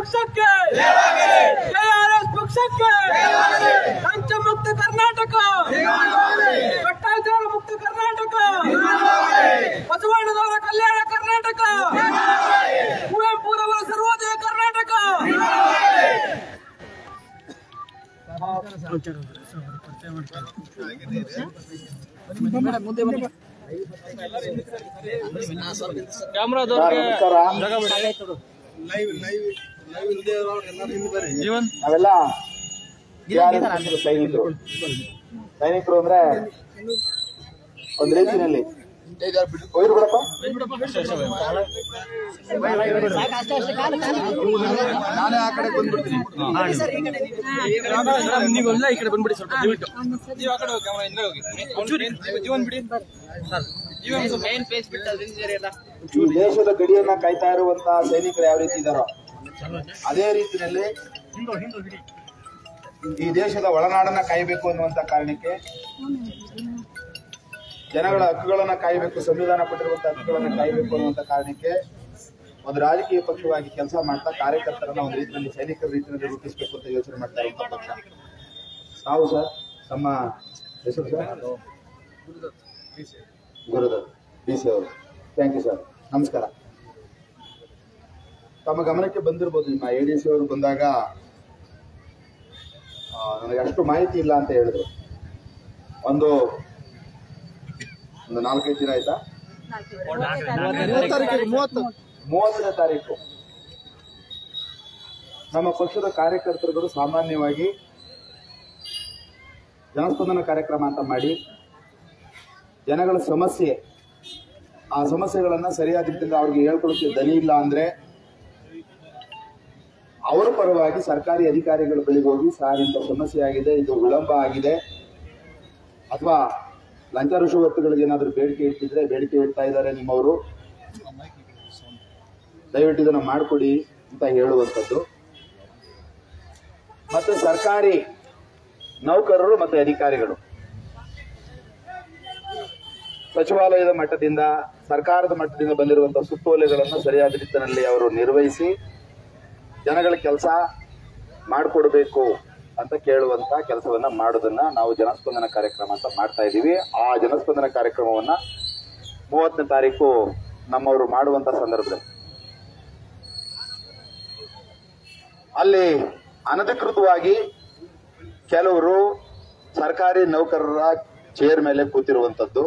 ಪಕ್ಷಕ್ಕೆ ಕೆಆರ್ಎಸ್ ಪಕ್ಷಕ್ಕೆ ಲಂಚ ಮುಕ್ತ ಕರ್ನಾಟಕ ಭ್ರಷ್ಟಾಚಾರ ಮುಕ್ತ ಕರ್ನಾಟಕ ಬಸವಣ್ಣನವರ ಕಲ್ಯಾಣ ಕರ್ನಾಟಕ ಕುವೆಂಪುರವರ ಸರ್ವೋದಯ ಕರ್ನಾಟಕ ಸರ್, ನಮಸ್ಕಾರ ನಾವೆಲ್ಲ TRS ಸೈನಿಕರು ಸೈನಿಕರು ಅಂದ್ರೆ ಒಂದ್ ರೀತಿನಲ್ಲಿ ಒಯ್ದು ಬಿಡಪ್ಪ ನಾನೇ ಆ ಕಡೆ ಬಂದ್ಬಿಡ್ತೀನಿ ನೀವೆಲ್ಲ ಈ ಕಡೆ ಬಂದ್ಬಿಡಿ ಸ್ವಲ್ಪ ದಯವಿಟ್ಟು ನೀವು ಆ ಕಡೆ ಹೋಗಿ ಕ್ಯಾಮರಾ ಹಿಂದೆ ಹೋಗಿ ಒಂಚೂರು ಜೀವನ್ ಬಿಡಿ ಸರ್ ಜೀವನ್ ಸ್ವಲ್ಪ ಏನ್ ಪೇಸ್ ಬಿಟ್ಟು ಅದರಿಂದ ಸರಿ ಅಲ್ಲ ಈ ದೇಶದ ಗಡಿಯನ್ನ ಕಾಯ್ತಾ ಇರುವಂತಹ ಸೈನಿಕರು ಯಾವ ರೀತಿ ಇದಾರೋ ಅದೇ ರೀತಿಯಲ್ಲಿ ಈ ದೇಶದ ಒಳನಾಡನ್ನ ಕಾಯಬೇಕು ಅನ್ನುವಂತ ಕಾರಣಕ್ಕೆ ಜನಗಳ ಹಕ್ಕುಗಳನ್ನ ಕಾಯಬೇಕು ಸಂವಿಧಾನ ಕೊಟ್ಟಿರುವಂತಹ ಹಕ್ಕುಗಳನ್ನ ಕಾಯಬೇಕು ಅನ್ನುವಂತ ಕಾರಣಕ್ಕೆ ಒಂದು ರಾಜಕೀಯ ಪಕ್ಷವಾಗಿ ಕೆಲಸ ಮಾಡ್ತಾ ಕಾರ್ಯಕರ್ತರನ್ನ ಒಂದು ರೀತಿಯಲ್ಲಿ ಸೈನಿಕರ ರೀತಿಯಲ್ಲಿ ರೂಪಿಸಬೇಕು ಅಂತ ಯೋಚನೆ ಮಾಡ್ತಾ ಇರುವಂತ ಪಕ್ಷ ತಾವು ಸರ್ ತಮ್ಮ ಹೆಸರು ಸರ್ ಗುರುದತ್ ಡಿ ಸಿ ಅವರು ಥ್ಯಾಂಕ್ ಯು ಸರ್ ನಮಸ್ಕಾರ ತಮ್ಮ ಗಮನಕ್ಕೆ ಬಂದಿರ್ಬೋದು ನಿಮ್ಮ ಎ ಡಿ ಸಿ ಅವರು ಬಂದಾಗ ಆ, ನನಗೆ ಅಷ್ಟು ಮಾಹಿತಿ ಇಲ್ಲ ಅಂತ ಹೇಳಿದ್ರು ಒಂದು ಒಂದು ನಾಲ್ಕೈದು ದಿನ ಆಯ್ತಾ ಮೂವತ್ತನೇ ತಾರೀಕು ನಮ್ಮ ಪಕ್ಷದ ಕಾರ್ಯಕರ್ತರುಗಳು ಸಾಮಾನ್ಯವಾಗಿ ಜನಸ್ಪಂದನ ಕಾರ್ಯಕ್ರಮ ಅಂತ ಮಾಡಿ ಜನಗಳ ಸಮಸ್ಯೆ ಆ ಸಮಸ್ಯೆಗಳನ್ನ ಸರಿಯಾದ ರೀತಿಯಿಂದ ಅವ್ರಿಗೆ ಹೇಳ್ಕೊಳಕ್ಕೆ ದನಿ ಇಲ್ಲ ಅಂದ್ರೆ ಅವರ ಪರವಾಗಿ ಸರ್ಕಾರಿ ಅಧಿಕಾರಿಗಳ ಬಳಿಗೆ ಹೋಗಿ ಸರ್ ಇಂಥ ಸಮಸ್ಯೆ ಆಗಿದೆ ಇದು ವಿಳಂಬ ಆಗಿದೆ ಅಥವಾ ಲಂಚ ರುಷವತ್ತುಗಳಿಗೆ ಏನಾದರೂ ಬೇಡಿಕೆ ಇಟ್ಟಿದ್ರೆ ಬೇಡಿಕೆ ಇಡ್ತಾ ಇದ್ದಾರೆ ನಿಮ್ಮವರು ದಯವಿಟ್ಟು ಇದನ್ನ ಮಾಡಿಕೊಡಿ ಅಂತ ಹೇಳುವಂಥದ್ದು ಮತ್ತೆ ಸರ್ಕಾರಿ ನೌಕರರು ಮತ್ತೆ ಅಧಿಕಾರಿಗಳು ಸಚಿವಾಲಯದ ಮಟ್ಟದಿಂದ ಸರ್ಕಾರದ ಮಟ್ಟದಿಂದ ಬಂದಿರುವಂತಹ ಸುತ್ತೋಲೆಗಳನ್ನು ಸರಿಯಾದ ರೀತಿಯಲ್ಲಿ ಅವರು ನಿರ್ವಹಿಸಿ ಜನಗಳ ಕೆಲಸ ಮಾಡಿಕೊಡ್ಬೇಕು ಅಂತ ಕೇಳುವಂತ ಕೆಲಸವನ್ನ ಮಾಡೋದನ್ನ ನಾವು ಜನಸ್ಪಂದನ ಕಾರ್ಯಕ್ರಮ ಅಂತ ಮಾಡ್ತಾ ಇದ್ದೀವಿ ಆ ಜನಸ್ಪಂದನ ಕಾರ್ಯಕ್ರಮವನ್ನ ಮೂವತ್ತನೇ ತಾರೀಕು ನಮ್ಮವರು ಮಾಡುವಂತ ಸಂದರ್ಭದಲ್ಲಿ ಅಲ್ಲಿ ಅನಧಿಕೃತವಾಗಿ ಕೆಲವರು ಸರ್ಕಾರಿ ನೌಕರರ ಚೇರ್ ಮೇಲೆ ಕೂತಿರುವಂತದ್ದು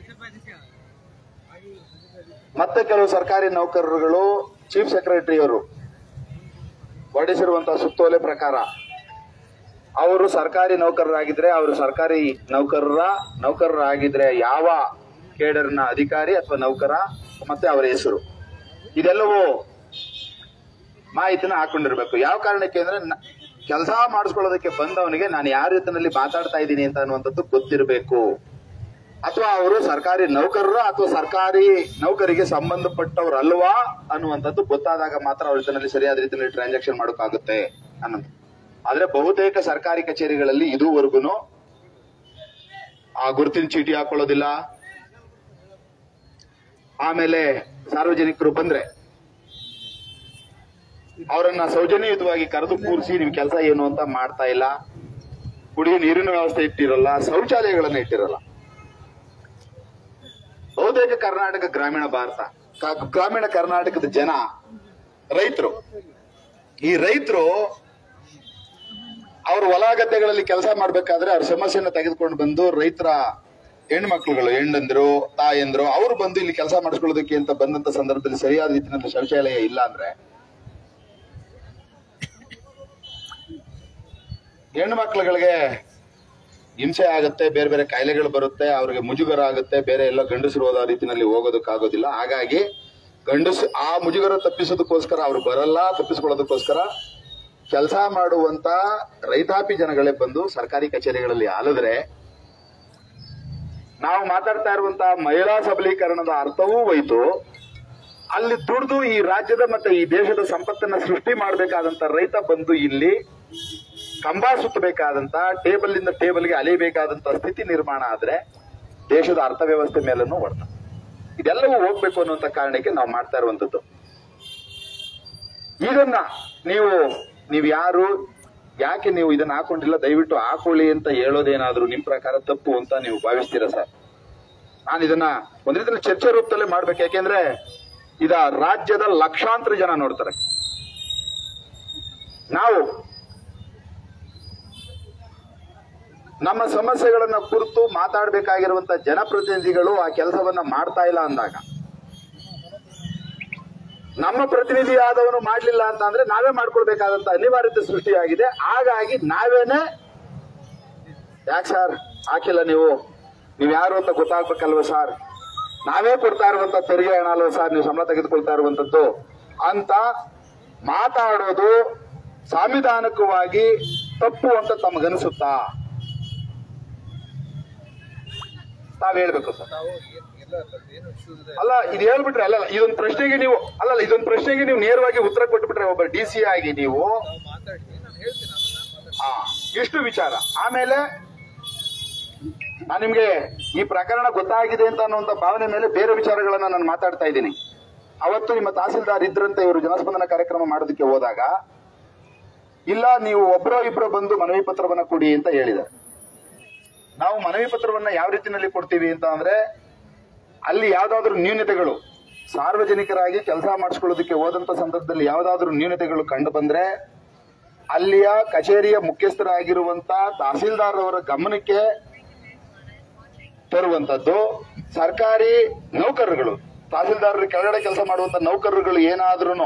ಮತ್ತೆ ಕೆಲವು ಸರ್ಕಾರಿ ನೌಕರರುಗಳು ಚೀಫ್ ಸೆಕ್ರೆಟರಿಯವರು ಹೊರಡಿಸಿರುವಂತಹ ಸುತ್ತೋಲೆ ಪ್ರಕಾರ ಅವರು ಸರ್ಕಾರಿ ನೌಕರರಾಗಿದ್ರೆ ಅವರು ಸರ್ಕಾರಿ ನೌಕರರ ನೌಕರರಾಗಿದ್ರೆ ಯಾವ ಕೇಡರ್ನ ಅಧಿಕಾರಿ ಅಥವಾ ನೌಕರ ಮತ್ತೆ ಅವರ ಹೆಸರು ಇದೆಲ್ಲವೂ ಮಾಹಿತಿನ ಹಾಕೊಂಡಿರ್ಬೇಕು ಯಾವ ಕಾರಣಕ್ಕೆ ಅಂದ್ರೆ ಕೆಲಸ ಮಾಡಿಸ್ಕೊಳ್ಳೋದಕ್ಕೆ ಬಂದವನಿಗೆ ನಾನು ಯಾವ ರೀತಿಯಲ್ಲಿ ಮಾತಾಡ್ತಾ ಇದ್ದೀನಿ ಅಂತ ಅನ್ನುವಂಥದ್ದು ಗೊತ್ತಿರಬೇಕು ಅಥವಾ ಅವರು ಸರ್ಕಾರಿ ನೌಕರರು ಅಥವಾ ಸರ್ಕಾರಿ ನೌಕರಿಗೆ ಸಂಬಂಧಪಟ್ಟವ್ರು ಅಲ್ವಾ ಅನ್ನುವಂಥದ್ದು ಗೊತ್ತಾದಾಗ ಮಾತ್ರ ಅವ್ರ ಜೊತೆನಲ್ಲಿ ಸರಿಯಾದ ರೀತಿಯಲ್ಲಿ ಟ್ರಾನ್ಸಾಕ್ಷನ್ ಮಾಡೋಕ್ಕಾಗುತ್ತೆ ಅನ್ನೋದು ಆದ್ರೆ ಬಹುತೇಕ ಸರ್ಕಾರಿ ಕಚೇರಿಗಳಲ್ಲಿ ಇದುವರೆಗೂ ಆ ಗುರುತಿನ ಚೀಟಿ ಹಾಕೊಳ್ಳೋದಿಲ್ಲ ಆಮೇಲೆ ಸಾರ್ವಜನಿಕರು ಬಂದ್ರೆ ಅವರನ್ನ ಸೌಜನ್ಯಯುತವಾಗಿ ಕರೆದು ಕೂರಿಸಿ ನಿಮ್ ಕೆಲಸ ಏನು ಅಂತ ಮಾಡ್ತಾ ಇಲ್ಲ ಕುಡಿಯೋ ನೀರಿನ ವ್ಯವಸ್ಥೆ ಇಟ್ಟಿರಲ್ಲ ಶೌಚಾಲಯಗಳನ್ನ ಇಟ್ಟಿರಲ್ಲ ಬಹುತೇಕ ಕರ್ನಾಟಕ ಗ್ರಾಮೀಣ ಭಾರತ ಕ- ಗ್ರಾಮೀಣ ಕರ್ನಾಟಕದ ಜನ ರೈತರು ಈ ರೈತರು ಅವ್ರ ಹೊಲ ಗದ್ದೆಗಳಲ್ಲಿ ಕೆಲಸ ಮಾಡ್ಬೇಕಾದ್ರೆ ಅವ್ರ ಸಮಸ್ಯೆನ ತೆಗೆದುಕೊಂಡು ಬಂದು ರೈತರ ಹೆಣ್ಮಕ್ಳುಗಳು ಹೆಣ್ಣಂದ್ರು ತಾಯಂದ್ರು ಅವ್ರು ಬಂದು ಇಲ್ಲಿ ಕೆಲಸ ಮಾಡಿಸ್ಕೊಳ್ಳೋದಕ್ಕೆ ಅಂತ ಬಂದಂತ ಸಂದರ್ಭದಲ್ಲಿ ಸರಿಯಾದ ರೀತಿಯಲ್ಲಿ ಶೌಚಾಲಯ ಇಲ್ಲ ಅಂದ್ರೆ ಹೆಣ್ಣು ಮಕ್ಳುಗಳಿಗೆ ಹಿಂಸೆ ಆಗುತ್ತೆ ಬೇರೆ ಬೇರೆ ಕಾಯಿಲೆಗಳು ಬರುತ್ತೆ ಅವ್ರಿಗೆ ಮುಜುಗರ ಆಗುತ್ತೆ ಬೇರೆ ಎಲ್ಲ ಗಂಡಸರು ಹೋದ ರೀತಿನಲ್ಲಿ ಹೋಗೋದಕ್ಕಾಗೋದಿಲ್ಲ ಹಾಗಾಗಿ ಗಂಡಸು ಆ ಮುಜುಗರ ತಪ್ಪಿಸೋದಕ್ಕೋಸ್ಕರ ಅವ್ರು ಬರಲ್ಲ ತಪ್ಪಿಸ್ಕೊಳ್ಳೋದಕ್ಕೋಸ್ಕರ ಕೆಲಸ ಮಾಡುವಂತ ರೈತಾಪಿ ಜನಗಳೇ ಬಂದು ಸರ್ಕಾರಿ ಕಚೇರಿಗಳಲ್ಲಿ ಆಲಿದ್ರೆ ನಾವು ಮಾತಾಡ್ತಾ ಇರುವಂತಹ ಮಹಿಳಾ ಸಬಲೀಕರಣದ ಅರ್ಥವೂ ಹೋಯ್ತು ಅಲ್ಲಿ ದುಡ್ದು ಈ ರಾಜ್ಯದ ಮತ್ತೆ ಈ ದೇಶದ ಸಂಪತ್ತನ್ನ ಸೃಷ್ಟಿ ಮಾಡಬೇಕಾದಂತ ರೈತ ಬಂದು ಇಲ್ಲಿ ಕಂಬ ಸುತ್ತಬೇಕಾದಂತ ಟೇಬಲ್ ಇಂದ ಟೇಬಲ್ಗೆ ಅಲಿಬೇಕಾದಂತ ಸ್ಥಿತಿ ನಿರ್ಮಾಣ ಆದ್ರೆ ದೇಶದ ಅರ್ಥವ್ಯವಸ್ಥೆ ಮೇಲೂ ಹೊಡೆತ ಇದೆಲ್ಲವೂ ಹೋಗ್ಬೇಕು ಅನ್ನುವಂತ ಕಾರಣಕ್ಕೆ ನಾವು ಮಾಡ್ತಾ ಇರುವಂತದ್ದು ಇದನ್ನ ನೀವು ನೀವು ಯಾರು ಯಾಕೆ ನೀವು ಇದನ್ನ ಹಾಕೊಂಡಿಲ್ಲ ದಯವಿಟ್ಟು ಹಾಕೊಳ್ಳಿ ಅಂತ ಹೇಳೋದೇನಾದ್ರೂ ನಿಮ್ ಪ್ರಕಾರ ತಪ್ಪು ಅಂತ ನೀವು ಭಾವಿಸ್ತೀರಾ ಸರ್ ನಾನು ಇದನ್ನ ಒಂದ್ ರೀತಿಯಲ್ಲಿ ಚರ್ಚೆ ರೂಪದಲ್ಲೇ ಮಾಡ್ಬೇಕು ಯಾಕೆಂದ್ರೆ ಇದ ರಾಜ್ಯದ ಲಕ್ಷಾಂತರ ಜನ ನೋಡ್ತಾರೆ ನಾವು ನಮ್ಮ ಸಮಸ್ಯೆಗಳನ್ನ ಕುರಿತು ಮಾತಾಡಬೇಕಾಗಿರುವಂತ ಜನಪ್ರತಿನಿಧಿಗಳು ಆ ಕೆಲಸವನ್ನ ಮಾಡ್ತಾ ಇಲ್ಲ ಅಂದಾಗ ನಮ್ಮ ಪ್ರತಿನಿಧಿ ಆದವನು ಮಾಡ್ಲಿಲ್ಲ ಅಂತ ಅಂದ್ರೆ ನಾವೇ ಮಾಡ್ಕೊಳ್ಬೇಕಾದಂತ ಅನಿವಾರ್ಯತೆ ಸೃಷ್ಟಿಯಾಗಿದೆ ಹಾಗಾಗಿ ನಾವೇನೆ ಯಾಕೆ ಸರ್ ಹಾಕಿಲ್ಲ ನೀವು ನೀವು ಯಾರು ಅಂತ ಗೊತ್ತಾಗ್ಬೇಕಲ್ವ ಸರ್ ನಾವೇ ಕೊಡ್ತಾ ಇರುವಂತ ತೆರಿಗೆ ಹಣ ಅಲ್ವ ಸರ್ ನೀವು ಸಂಬಳ ತೆಗೆದುಕೊಳ್ತಾ ಇರುವಂತದ್ದು ಅಂತ ಮಾತಾಡೋದು ಸಾಂವಿಧಾನಿಕವಾಗಿ ತಪ್ಪು ಅಂತ ತಮಗನಿಸುತ್ತಾ ತಾವ್ ಹೇಳ್ಬೇಕು ಸರ್ ಅಲ್ಲ ಇದು ಹೇಳ್ಬಿಟ್ರೆ ಅಲ್ಲ ಅಲ್ಲ, ಇದೊಂದು ಪ್ರಶ್ನೆಗೆ ನೀವು ಅಲ್ಲಲ್ಲ ಇದೊಂದು ಪ್ರಶ್ನೆಗೆ ನೀವು ನೇರವಾಗಿ ಉತ್ತರ ಕೊಟ್ಬಿಟ್ರೆ ಒಬ್ಬ ಡಿ ಸಿ ಆಗಿ ನೀವು ಹಾ ಇಷ್ಟು ವಿಚಾರ ಆಮೇಲೆ ನಾನು ನಿಮ್ಗೆ ಈ ಪ್ರಕರಣ ಗೊತ್ತಾಗಿದೆ ಅಂತ ಅನ್ನುವಂತ ಭಾವನೆ ಮೇಲೆ ಬೇರೆ ವಿಚಾರಗಳನ್ನ ನಾನು ಮಾತಾಡ್ತಾ ಇದ್ದೀನಿ ಅವತ್ತು ನಿಮ್ಮ ತಹಸೀಲ್ದಾರ್ ಇದ್ರಂತೆ ಇವರು ಜನಸ್ಪಂದನ ಕಾರ್ಯಕ್ರಮ ಮಾಡೋದಕ್ಕೆ ಹೋದಾಗ ಇಲ್ಲ ನೀವು ಒಬ್ಬರೋ ಇಬ್ಬರೋ ಬಂದು ಮನವಿ ಪತ್ರವನ್ನ ಕೊಡಿ ಅಂತ ಹೇಳಿದ್ದಾರೆ ನಾವು ಮನವಿ ಪತ್ರವನ್ನ ಯಾವ ರೀತಿಯಲ್ಲಿ ಕೊಡ್ತೀವಿ ಅಂತ ಅಂದ್ರೆ ಅಲ್ಲಿ ಯಾವ್ದಾದ್ರು ನ್ಯೂನತೆಗಳು ಸಾರ್ವಜನಿಕರಾಗಿ ಕೆಲಸ ಮಾಡಿಸ್ಕೊಳ್ಳೋದಕ್ಕೆ ಹೋದಂತ ಸಂದರ್ಭದಲ್ಲಿ ಯಾವ್ದಾದ್ರು ನ್ಯೂನತೆಗಳು ಕಂಡು ಬಂದ್ರೆ ಅಲ್ಲಿಯ ಕಚೇರಿಯ ಮುಖ್ಯಸ್ಥರಾಗಿರುವಂತ ತಹಸೀಲ್ದಾರ್ ಅವರ ಗಮನಕ್ಕೆ ತರುವಂತದ್ದು ಸರ್ಕಾರಿ ನೌಕರರುಗಳು ತಹಸೀಲ್ದಾರರ ಕೆಳಗಡೆ ಕೆಲಸ ಮಾಡುವಂತ ನೌಕರರುಗಳು ಏನಾದ್ರೂ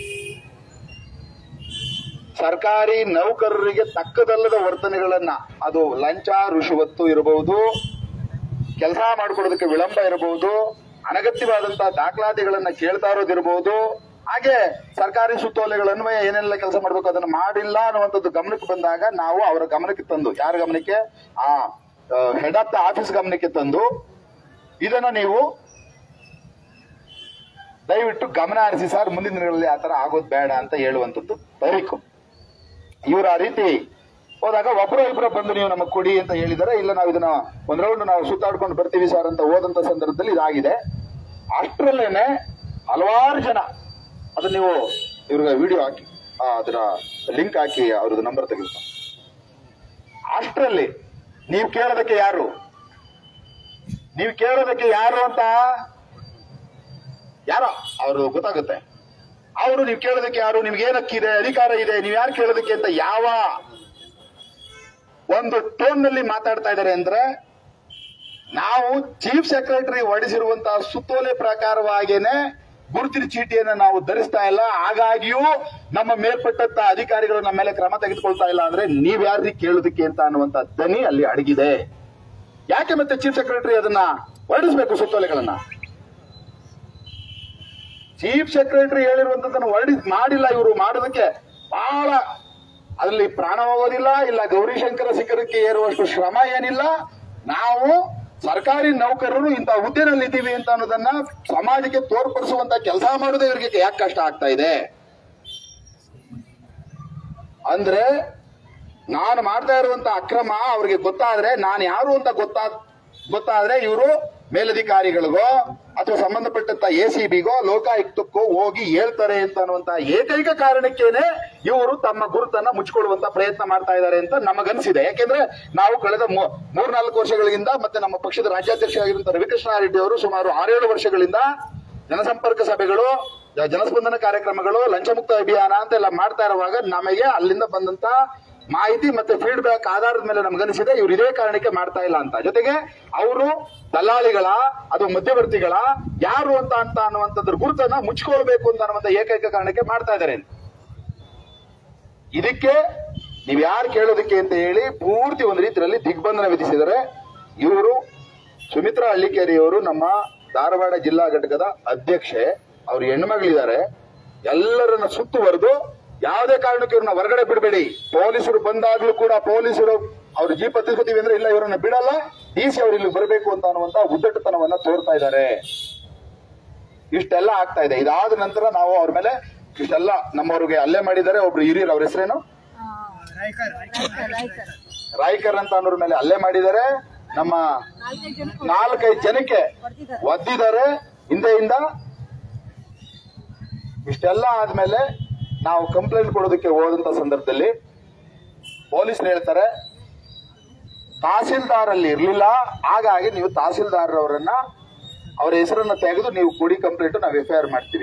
ಸರ್ಕಾರಿ ನೌಕರರಿಗೆ ತಕ್ಕದಲ್ಲದ ವರ್ತನೆಗಳನ್ನ ಅದು ಲಂಚ ರುಷುವತ್ತು ಇರಬಹುದು ಕೆಲಸ ಮಾಡ್ಕೊಡೋದಕ್ಕೆ ವಿಳಂಬ ಇರಬಹುದು ಅನಗತ್ಯವಾದಂತಹ ದಾಖಲಾತಿಗಳನ್ನ ಕೇಳ್ತಾ ಇರೋದಿರಬಹುದು ಹಾಗೆ ಸರ್ಕಾರಿ ಸುತ್ತೋಲೆಗಳ ಅನ್ವಯ ಏನೆಲ್ಲ ಕೆಲಸ ಮಾಡ್ಬೇಕು ಅದನ್ನ ಮಾಡಿಲ್ಲ ಅನ್ನುವಂಥದ್ದು ಗಮನಕ್ಕೆ ಬಂದಾಗ ನಾವು ಅವರ ಗಮನಕ್ಕೆ ತಂದು ಯಾರ ಗಮನಕ್ಕೆ ಆ ಹೆಡ್ ಆಫ್ ದ ಆಫೀಸ್ ಗಮನಕ್ಕೆ ತಂದು ಇದನ್ನ ನೀವು ದಯವಿಟ್ಟು ಗಮನ ಹರಿಸಿ ಸರ್ ಮುಂದಿನ ದಿನಗಳಲ್ಲಿ ಆತರ ಆಗೋದು ಬೇಡ ಅಂತ ಹೇಳುವಂಥದ್ದು ತರೀಕು ಇವರು ಆ ರೀತಿ ಹೋದಾಗ ಒಬ್ಬರೋ ಇಬ್ಬರೋ ಬಂದು ನೀವು ನಮಗೆ ಕೊಡಿ ಅಂತ ಹೇಳಿದರೆ ಇಲ್ಲ ನಾವು ಇದನ್ನ ಒಂದ್ ರೌಂಡ್ ನಾವು ಸುತ್ತಾಡ್ಕೊಂಡು ಬರ್ತೀವಿ ಸರ್ ಅಂತ ಹೋದಂತ ಸಂದರ್ಭದಲ್ಲಿ ಇದಾಗಿದೆ ಅಷ್ಟರಲ್ಲೇನೆ ಹಲವಾರು ಜನ ಅದನ್ನ ನೀವು ಇವ್ರಿಗೆ ವಿಡಿಯೋ ಹಾಕಿ ಆ, ಅದರ ಲಿಂಕ್ ಹಾಕಿ ಅವ್ರದ್ದು ನಂಬರ್ ತೆಗೆದು ಅಷ್ಟರಲ್ಲಿ ನೀವು ಕೇಳೋದಕ್ಕೆ ಯಾರು ನೀವು ಕೇಳೋದಕ್ಕೆ ಯಾರು ಅಂತ ಯಾರೋ ಅವರು ಗೊತ್ತಾಗುತ್ತೆ ಅವರು ನೀವು ಕೇಳೋದಕ್ಕೆ ಯಾರು ನಿಮ್ಗೆ ಏನ್ ಹಕ್ಕಿದೆ ಅಧಿಕಾರ ಇದೆ ನೀವು ಯಾರು ಕೇಳೋದಕ್ಕೆ ಅಂತ ಯಾವ ಒಂದು ಟೋನ್ ನಲ್ಲಿ ಮಾತಾಡ್ತಾ ಇದ್ದಾರೆ ಅಂದ್ರೆ ನಾವು ಚೀಫ್ ಸೆಕ್ರೆಟರಿ ಹೊರಡಿಸಿರುವಂತಹ ಸುತ್ತೋಲೆ ಪ್ರಕಾರವಾಗೇನೆ ಗುರುತಿನ ಚೀಟಿಯನ್ನ ನಾವು ಧರಿಸ್ತಾ ಇಲ್ಲ ಹಾಗಾಗಿಯೂ ನಮ್ಮ ಮೇಲ್ಪಟ್ಟಂತ ಅಧಿಕಾರಿಗಳು ನಮ್ಮ ಮೇಲೆ ಕ್ರಮ ತೆಗೆದುಕೊಳ್ತಾ ಇಲ್ಲ ಅಂದ್ರೆ ನೀವ್ ಯಾರಿಗೆ ಕೇಳೋದಕ್ಕೆ ಅಂತ ಅನ್ನುವಂತ ದನಿ ಅಲ್ಲಿ ಅಡಗಿದೆ ಯಾಕೆ ಮತ್ತೆ ಚೀಫ್ ಸೆಕ್ರೆಟರಿ ಅದನ್ನ ಹೊರಡಿಸಬೇಕು ಸುತ್ತೋಲೆಗಳನ್ನ ಚೀಫ್ ಸೆಕ್ರೆಟರಿ ಹೇಳಿರುವಂತದನ್ನು ಹೊರಡಿ ಮಾಡಿಲ್ಲ ಇವರು ಮಾಡೋದಕ್ಕೆ ಬಹಳ ಅದರಲ್ಲಿ ಪ್ರಾಣ ಹೋಗೋದಿಲ್ಲ ಇಲ್ಲ ಗೌರಿಶಂಕರ ಶಿಖರಕ್ಕೆ ಏರುವಷ್ಟು ಶ್ರಮ ಏನಿಲ್ಲ ನಾವು ಸರ್ಕಾರಿ ನೌಕರರು ಇಂಥ ಹುದ್ದೆನಲ್ಲಿ ಇದ್ದೀವಿ ಅಂತ ಅನ್ನೋದನ್ನ ಸಮಾಜಕ್ಕೆ ತೋರ್ಪಡಿಸುವಂತ ಕೆಲಸ ಮಾಡೋದೇ ಇವರಿಗೆ ಯಾಕೆ ಕಷ್ಟ ಆಗ್ತಾ ಇದೆ ಅಂದ್ರೆ ನಾನು ಮಾಡ್ತಾ ಇರುವಂತ ಅಕ್ರಮ ಅವ್ರಿಗೆ ಗೊತ್ತಾದ್ರೆ ನಾನು ಯಾರು ಅಂತ ಗೊತ್ತಾ ಗೊತ್ತಾದ್ರೆ ಇವರು ಮೇಲಧಿಕಾರಿಗಳಿಗೋ ಅಥವಾ ಸಂಬಂಧಪಟ್ಟಂತ ಎ ಸಿ ಬಿಗೋ ಲೋಕಾಯುಕ್ತಕ್ಕೋ ಹೋಗಿ ಹೇಳ್ತಾರೆ ಅಂತ ಅನ್ನುವಂತ ಏಕೈಕ ಕಾರಣಕ್ಕೇನೆ ಇವರು ತಮ್ಮ ಗುರುತನ್ನ ಮುಚ್ಚಿಕೊಳ್ಳುವಂತ ಪ್ರಯತ್ನ ಮಾಡ್ತಾ ಇದ್ದಾರೆ ಅಂತ ನಮಗನ್ಸಿದೆ ಯಾಕೆಂದ್ರೆ ನಾವು ಕಳೆದ ಮೂ- ಮೂರ್ನಾಲ್ಕು ವರ್ಷಗಳಿಂದ ಮತ್ತೆ ನಮ್ಮ ಪಕ್ಷದ ರಾಜ್ಯಾಧ್ಯಕ್ಷ ಆಗಿರುವಂತ ರವಿಕೃಷ್ಣಾರೆಡ್ಡಿ ಅವರು ಸುಮಾರು ಆರೇಳು ವರ್ಷಗಳಿಂದ ಜನಸಂಪರ್ಕ ಸಭೆಗಳು ಜ- ಜನಸ್ಪಂದನ ಕಾರ್ಯಕ್ರಮಗಳು ಲಂಚಮುಕ್ತ ಅಭಿಯಾನ ಅಂತೆಲ್ಲ ಮಾಡ್ತಾ ಇರುವಾಗ ನಮಗೆ ಅಲ್ಲಿಂದ ಬಂದಂತ ಮಾಹಿತಿ ಮತ್ತೆ ಫೀಡ್ಬ್ಯಾಕ್ ಆಧಾರದ ಮೇಲೆ ನಮ್ಗನಿಸಿದೆ ಇವ್ರು ಇದೇ ಕಾರಣಕ್ಕೆ ಮಾಡ್ತಾ ಇಲ್ಲ ಅಂತ ಜೊತೆಗೆ ಅವರು ದಲ್ಲಾಳಿಗಳ ಅದು ಮಧ್ಯವರ್ತಿಗಳ ಯಾರು ಅಂತ ಅಂತ ಅನ್ನುವಂಥದ್ರ ಗುರುತನ್ನ ಮುಚ್ಕೊಳ್ಬೇಕು ಅಂತ ಅನ್ನುವಂತ ಏಕೈಕ ಕಾರಣಕ್ಕೆ ಮಾಡ್ತಾ ಇದ್ದಾರೆ ಇದಕ್ಕೆ ನೀವ್ ಯಾರು ಕೇಳೋದಕ್ಕೆ ಅಂತ ಹೇಳಿ ಪೂರ್ತಿ ಒಂದು ರೀತಿಯಲ್ಲಿ ದಿಗ್ಬಂಧನ ವಿಧಿಸಿದರೆ ಇವರು ಸುಮಿತ್ರಾ ಹಳ್ಳಿಕೇರಿಯವರು ನಮ್ಮ ಧಾರವಾಡ ಜಿಲ್ಲಾ ಘಟಕದ ಅಧ್ಯಕ್ಷೆ ಅವ್ರ ಹೆಣ್ಮಗಳಿದ್ದಾರೆ ಎಲ್ಲರನ್ನ ಸುತ್ತುವರೆದು ಯಾವುದೇ ಕಾರಣಕ್ಕೂ ಇವ್ರನ್ನ ಹೊರಗಡೆ ಬಿಡಬೇಡಿ ಪೊಲೀಸರು ಬಂದಾಗ್ಲೂ ಕೂಡ ಪೊಲೀಸರು ಅವ್ರ ಜೀಪ್ ಹತ್ತಿಸ್ಕೊತೀವಿ ಅಂದ್ರೆ ಇಲ್ಲ ಇವರನ್ನ ಬಿಡಲ್ಲ ಡಿ ಸಿ ಅವ್ರು ಇಲ್ಲಿ ಬರಬೇಕು ಅಂತ ಅನ್ನುವಂತ ಉದ್ದಟತನವನ್ನ ತೋರ್ತಾ ಇದ್ದಾರೆ ಇಷ್ಟೆಲ್ಲ ಆಗ್ತಾ ಇದೆ ಇದಾದ ನಂತರ ನಾವು ಅವ್ರ ಮೇಲೆ ಇಷ್ಟೆಲ್ಲ ನಮ್ಮವ್ರಿಗೆ ಹಲ್ಲೆ ಮಾಡಿದ್ದಾರೆ ಒಬ್ರು ಹಿರಿಯರು ಅವ್ರ ಹೆಸರೇನು ರಾಯ್ಕರ್ ಅಂತ ಅನ್ನೋರ ಮೇಲೆ ಹಲ್ಲೆ ಮಾಡಿದ್ದಾರೆ ನಮ್ಮ ನಾಲ್ಕೈದು ಜನಕ್ಕೆ ಒದ್ದಿದ್ದಾರೆ ಹಿಂದೆಯಿಂದ ಇಷ್ಟೆಲ್ಲ ಆದ್ಮೇಲೆ ನಾವು ಕಂಪ್ಲೇಂಟ್ ಕೊಡೋದಕ್ಕೆ ಹೋದಂತ ಸಂದರ್ಭದಲ್ಲಿ ಪೊಲೀಸ್ ಹೇಳ್ತಾರೆ ತಹಸೀಲ್ದಾರ್ ಅಲ್ಲಿ ಇರ್ಲಿಲ್ಲ ಹಾಗಾಗಿ ನೀವು ತಹಸೀಲ್ದಾರ್ ಅವರನ್ನ ಅವರ ಹೆಸರನ್ನ ತೆಗೆದು ನೀವು ಕೊಡಿ ಕಂಪ್ಲೇಂಟ್ ನಾವು ಎಫ್ ಐ ಆರ್ ಮಾಡ್ತೀವಿ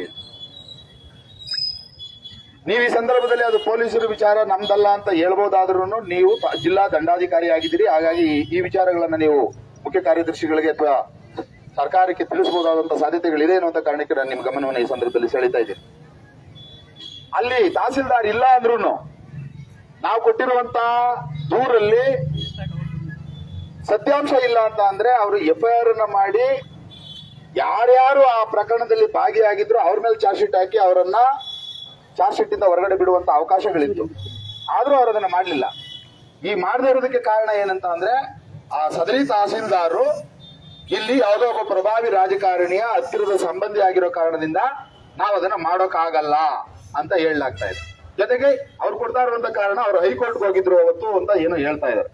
ನೀವು ಈ ಸಂದರ್ಭದಲ್ಲಿ ಅದು ಪೊಲೀಸರ ವಿಚಾರ ನಮ್ದಲ್ಲ ಅಂತ ಹೇಳ್ಬೋದಾದ್ರೂ ನೀವು ತ- ಜಿಲ್ಲಾ ದಂಡಾಧಿಕಾರಿ ಆಗಿದ್ದೀರಿ ಹಾಗಾಗಿ ಈ- ಈ ವಿಚಾರಗಳನ್ನ ನೀವು ಮುಖ್ಯ ಕಾರ್ಯದರ್ಶಿಗಳಿಗೆ ಅಥವಾ ಸರ್ಕಾರಕ್ಕೆ ತಿಳಿಸಬಹುದಾದಂತ ಸಾಧ್ಯತೆಗಳಿದೆ ಅನ್ನುವಂತ ಕಾರಣಕ್ಕೆ ನಾನು ನಿಮ್ಮ ಗಮನವನ್ನು ಈ ಸಂದರ್ಭದಲ್ಲಿ ಸೆಳೀತಾ ಇದ್ದೀನಿ ಅಲ್ಲಿ ತಹಸೀಲ್ದಾರ್ ಇಲ್ಲ ಅಂದ್ರೂ ನಾವು ಕೊಟ್ಟಿರುವಂತ ದೂರಲ್ಲಿ ಸತ್ಯಾಂಶ ಇಲ್ಲ ಅಂತ ಅಂದ್ರೆ ಅವರು ಎಫ್ ಐ ಆರ್ ಅನ್ನ ಮಾಡಿ ಯಾರ್ಯಾರು ಆ ಪ್ರಕರಣದಲ್ಲಿ ಭಾಗಿಯಾಗಿದ್ರು ಅವ್ರ ಮೇಲೆ ಚಾರ್ಜ್ ಶೀಟ್ ಹಾಕಿ ಅವರನ್ನ ಚಾರ್ಜ್ ಶೀಟ್ ಇಂದ ಹೊರಗಡೆ ಬಿಡುವಂತ ಅವಕಾಶಗಳಿತ್ತು ಆದ್ರೂ ಅವರು ಅದನ್ನ ಮಾಡಲಿಲ್ಲ ಈ ಮಾಡದೇ ಇರೋದಕ್ಕೆ ಕಾರಣ ಏನಂತ ಅಂದ್ರೆ ಆ ಸದರಿ ತಹಸೀಲ್ದಾರು ಇಲ್ಲಿ ಯಾವುದೋ ಒಬ್ಬ ಪ್ರಭಾವಿ ರಾಜಕಾರಣಿಯ ಹತ್ತಿರದ ಸಂಬಂಧಿ ಆಗಿರೋ ಕಾರಣದಿಂದ ನಾವು ಅದನ್ನ ಮಾಡೋಕ್ಕಾಗಲ್ಲ ಅಂತ ಹೇಳಲಾಗ್ತಾ ಇದೆ ಜೊತೆಗೆ ಅವ್ರು ಕೊಡ್ತಾ ಇರುವಂತ ಕಾರಣ ಅವ್ರು ಹೈಕೋರ್ಟ್ಗೆ ಹೋಗಿದ್ರು ಅವತ್ತು ಅಂತ ಏನೋ ಹೇಳ್ತಾ ಇದ್ದಾರೆ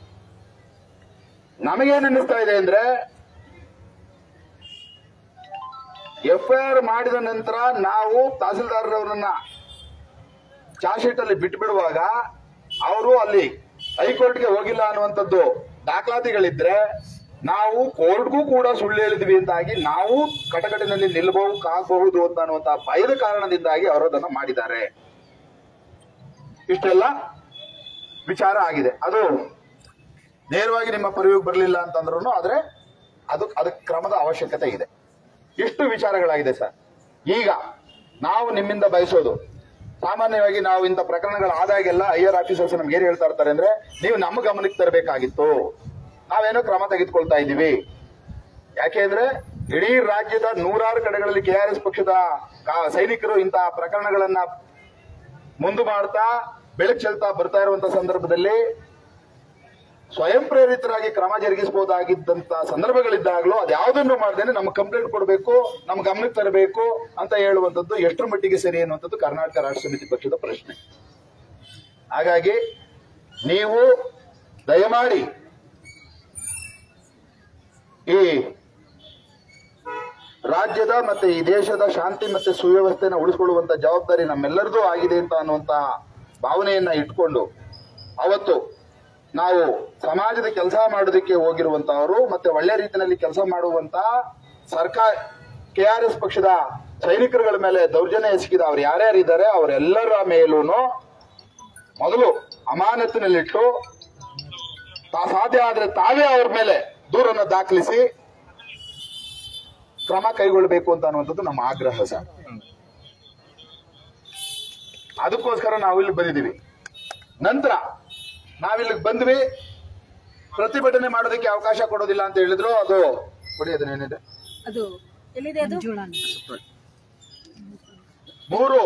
ನಮಗೇನ್ ಅನ್ನಿಸ್ತಾ ಇದೆ ಅಂದ್ರೆ ಎಫ್ ಐ ಆರ್ ಮಾಡಿದ ನಂತರ ನಾವು ತಹಸೀಲ್ದಾರರವರನ್ನ ಚಾರ್ಜ್ ಶೀಟ್ ಅಲ್ಲಿ ಬಿಟ್ಟು ಬಿಡುವಾಗ ಅವರು ಅಲ್ಲಿ ಹೈಕೋರ್ಟ್ಗೆ ಹೋಗಿಲ್ಲ ಅನ್ನುವಂಥದ್ದು ದಾಖಲಾತಿಗಳಿದ್ರೆ ನಾವು ಕೋರ್ಟ್ಗೂ ಕೂಡ ಸುಳ್ಳು ಹೇಳಿದ್ವಿ ಅಂತಾಗಿ ನಾವು ಕಟಕಟಿನಲ್ಲಿ ನಿಲ್ಲಬಹುದಾಗಬಹುದು ಅಂತ ಅನ್ನುವಂತ ಭಯದ ಕಾರಣದಿಂದಾಗಿ ಅವರು ಅದನ್ನ ಮಾಡಿದ್ದಾರೆ ಇಷ್ಟೆಲ್ಲ ವಿಚಾರ ಆಗಿದೆ ಅದು ನೇರವಾಗಿ ನಿಮ್ಮ ಪರಿವಿಗೆ ಬರಲಿಲ್ಲ ಅಂತಂದ್ರೂ ಆದ್ರೆ ಅದು ಅದಕ್ಕೆ ಕ್ರಮದ ಅವಶ್ಯಕತೆ ಇದೆ ಇಷ್ಟು ವಿಚಾರಗಳಾಗಿದೆ ಸರ್ ಈಗ ನಾವು ನಿಮ್ಮಿಂದ ಬಯಸೋದು ಸಾಮಾನ್ಯವಾಗಿ ನಾವು ಇಂಥ ಪ್ರಕರಣಗಳಾದಾಗೆಲ್ಲ ಐಆರ್ ಆಫೀಸರ್ಸ್ ನಮ್ಗೆ ಏನ್ ಹೇಳ್ತಾ ಇರ್ತಾರೆ ಅಂದ್ರೆ ನೀವು ನಮ್ಮ ಗಮನಕ್ಕೆ ತರಬೇಕಾಗಿತ್ತು ನಾವೇನೋ ಕ್ರಮ ತೆಗೆದುಕೊಳ್ತಾ ಇದ್ದೀವಿ ಯಾಕೆಂದ್ರೆ ಇಡೀ ರಾಜ್ಯದ ನೂರಾರು ಕಡೆಗಳಲ್ಲಿ ಕೆಆರ್ಎಸ್ ಪಕ್ಷದ ಕಾ- ಸೈನಿಕರು ಇಂತಹ ಪ್ರಕರಣಗಳನ್ನ ಮುಂದು ಮಾಡ್ತಾ ಬೆಳಕು ಚೆಲ್ತಾ ಬರ್ತಾ ಇರುವಂತ ಸಂದರ್ಭದಲ್ಲಿ ಸ್ವಯಂ ಪ್ರೇರಿತರಾಗಿ ಕ್ರಮ ಜರುಗಿಸಬಹುದಾಗಿದ್ದಂತ ಸಂದರ್ಭಗಳಿದ್ದಾಗಲೂ ಅದ್ಯಾವುದನ್ನು ಮಾಡದೇನೆ ನಮ್ಮ ಕಂಪ್ಲೇಂಟ್ ಕೊಡಬೇಕು ನಮ್ಮ ಗಮನಕ್ಕೆ ತರಬೇಕು ಅಂತ ಹೇಳುವಂತದ್ದು ಎಷ್ಟರ ಮಟ್ಟಿಗೆ ಸರಿ ಅನ್ನುವಂಥದ್ದು ಕರ್ನಾಟಕ ರಾಷ್ಟ್ರ ಸಮಿತಿ ಪಕ್ಷದ ಪ್ರಶ್ನೆ ಹಾಗಾಗಿ ನೀವು ದಯಮಾಡಿ ಈ ರಾಜ್ಯದ ಮತ್ತೆ ಈ ದೇಶದ ಶಾಂತಿ ಮತ್ತೆ ಸುವ್ಯವಸ್ಥೆನ ಉಳಿಸ್ಕೊಳ್ಳುವಂತ ಜವಾಬ್ದಾರಿ ನಮ್ಮೆಲ್ಲರದು ಆಗಿದೆ ಅಂತ ಅನ್ನುವಂತ ಭಾವನೆಯನ್ನ ಇಟ್ಕೊಂಡು ಅವತ್ತು ನಾವು ಸಮಾಜದ ಕೆಲಸ ಮಾಡೋದಕ್ಕೆ ಹೋಗಿರುವಂತವರು ಮತ್ತೆ ಒಳ್ಳೆ ರೀತಿಯಲ್ಲಿ ಕೆಲಸ ಮಾಡುವಂತ ಸರ್ಕಾರ ಕೆ ಆರ್ ಎಸ್ ಪಕ್ಷದ ಸೈನಿಕರುಗಳ ಮೇಲೆ ದೌರ್ಜನ್ಯ ಎಸಗಿದ ಅವ್ರು ಯಾರ್ಯಾರಿದ್ದಾರೆ ಅವರೆಲ್ಲರ ಮೇಲೂ ಮೊದಲು ಅಮಾನತಿನಲ್ಲಿಟ್ಟು ತಾ- ಸಾಧ್ಯ ಆದ್ರೆ ತಾವೇ ಅವ್ರ ಮೇಲೆ ದೂರನ್ನ ದಾಖಲಿಸಿ ಕ್ರಮ ಕೈಗೊಳ್ಳಬೇಕು ಅಂತ ಅನ್ನುವಂಥದ್ದು ನಮ್ಮ ಆಗ್ರಹ ಸರ್ ಅದಕ್ಕೋಸ್ಕರ ನಾವು ಇಲ್ಲಿ ಬಂದಿದ್ದೀವಿ ನಂತರ ನಾವಿಲ್ಲಿಗೆ ಬಂದ್ವಿ ಪ್ರತಿಭಟನೆ ಮಾಡೋದಕ್ಕೆ ಅವಕಾಶ ಕೊಡೋದಿಲ್ಲ ಅಂತ ಹೇಳಿದ್ರು ಅದು ಕೊಡಿ ಅದನ್ನೇನಿದೆ ಅದು ಎಲ್ಲಿದೆ ಅದು ಮೂರು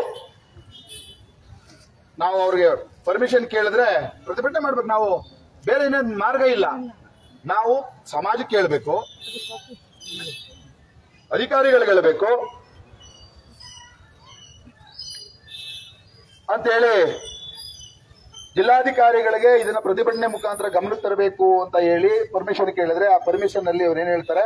ನಾವು ಅವ್ರಿಗೆ ಪರ್ಮಿಷನ್ ಕೇಳಿದ್ರೆ ಪ್ರತಿಭಟನೆ ಮಾಡ್ಬೇಕು ನಾವು ಬೇರೆ ಏನೇನ್ ಮಾರ್ಗ ಇಲ್ಲ ನಾವು ಸಮಾಜಕ್ಕೆ ಹೇಳ್ಬೇಕು ಅಧಿಕಾರಿಗಳಿಗೆ ಹೇಳಬೇಕು ಅಂತೇಳಿ ಜಿಲ್ಲಾಧಿಕಾರಿಗಳಿಗೆ ಇದನ್ನ ಪ್ರತಿಭಟನೆ ಮುಖಾಂತರ ಗಮನಕ್ಕೆ ತರಬೇಕು ಅಂತ ಹೇಳಿ ಪರ್ಮಿಷನ್ ಕೇಳಿದ್ರೆ ಆ ಪರ್ಮಿಷನ್ ಅಲ್ಲಿ ಅವ್ರು ಏನ್ ಹೇಳ್ತಾರೆ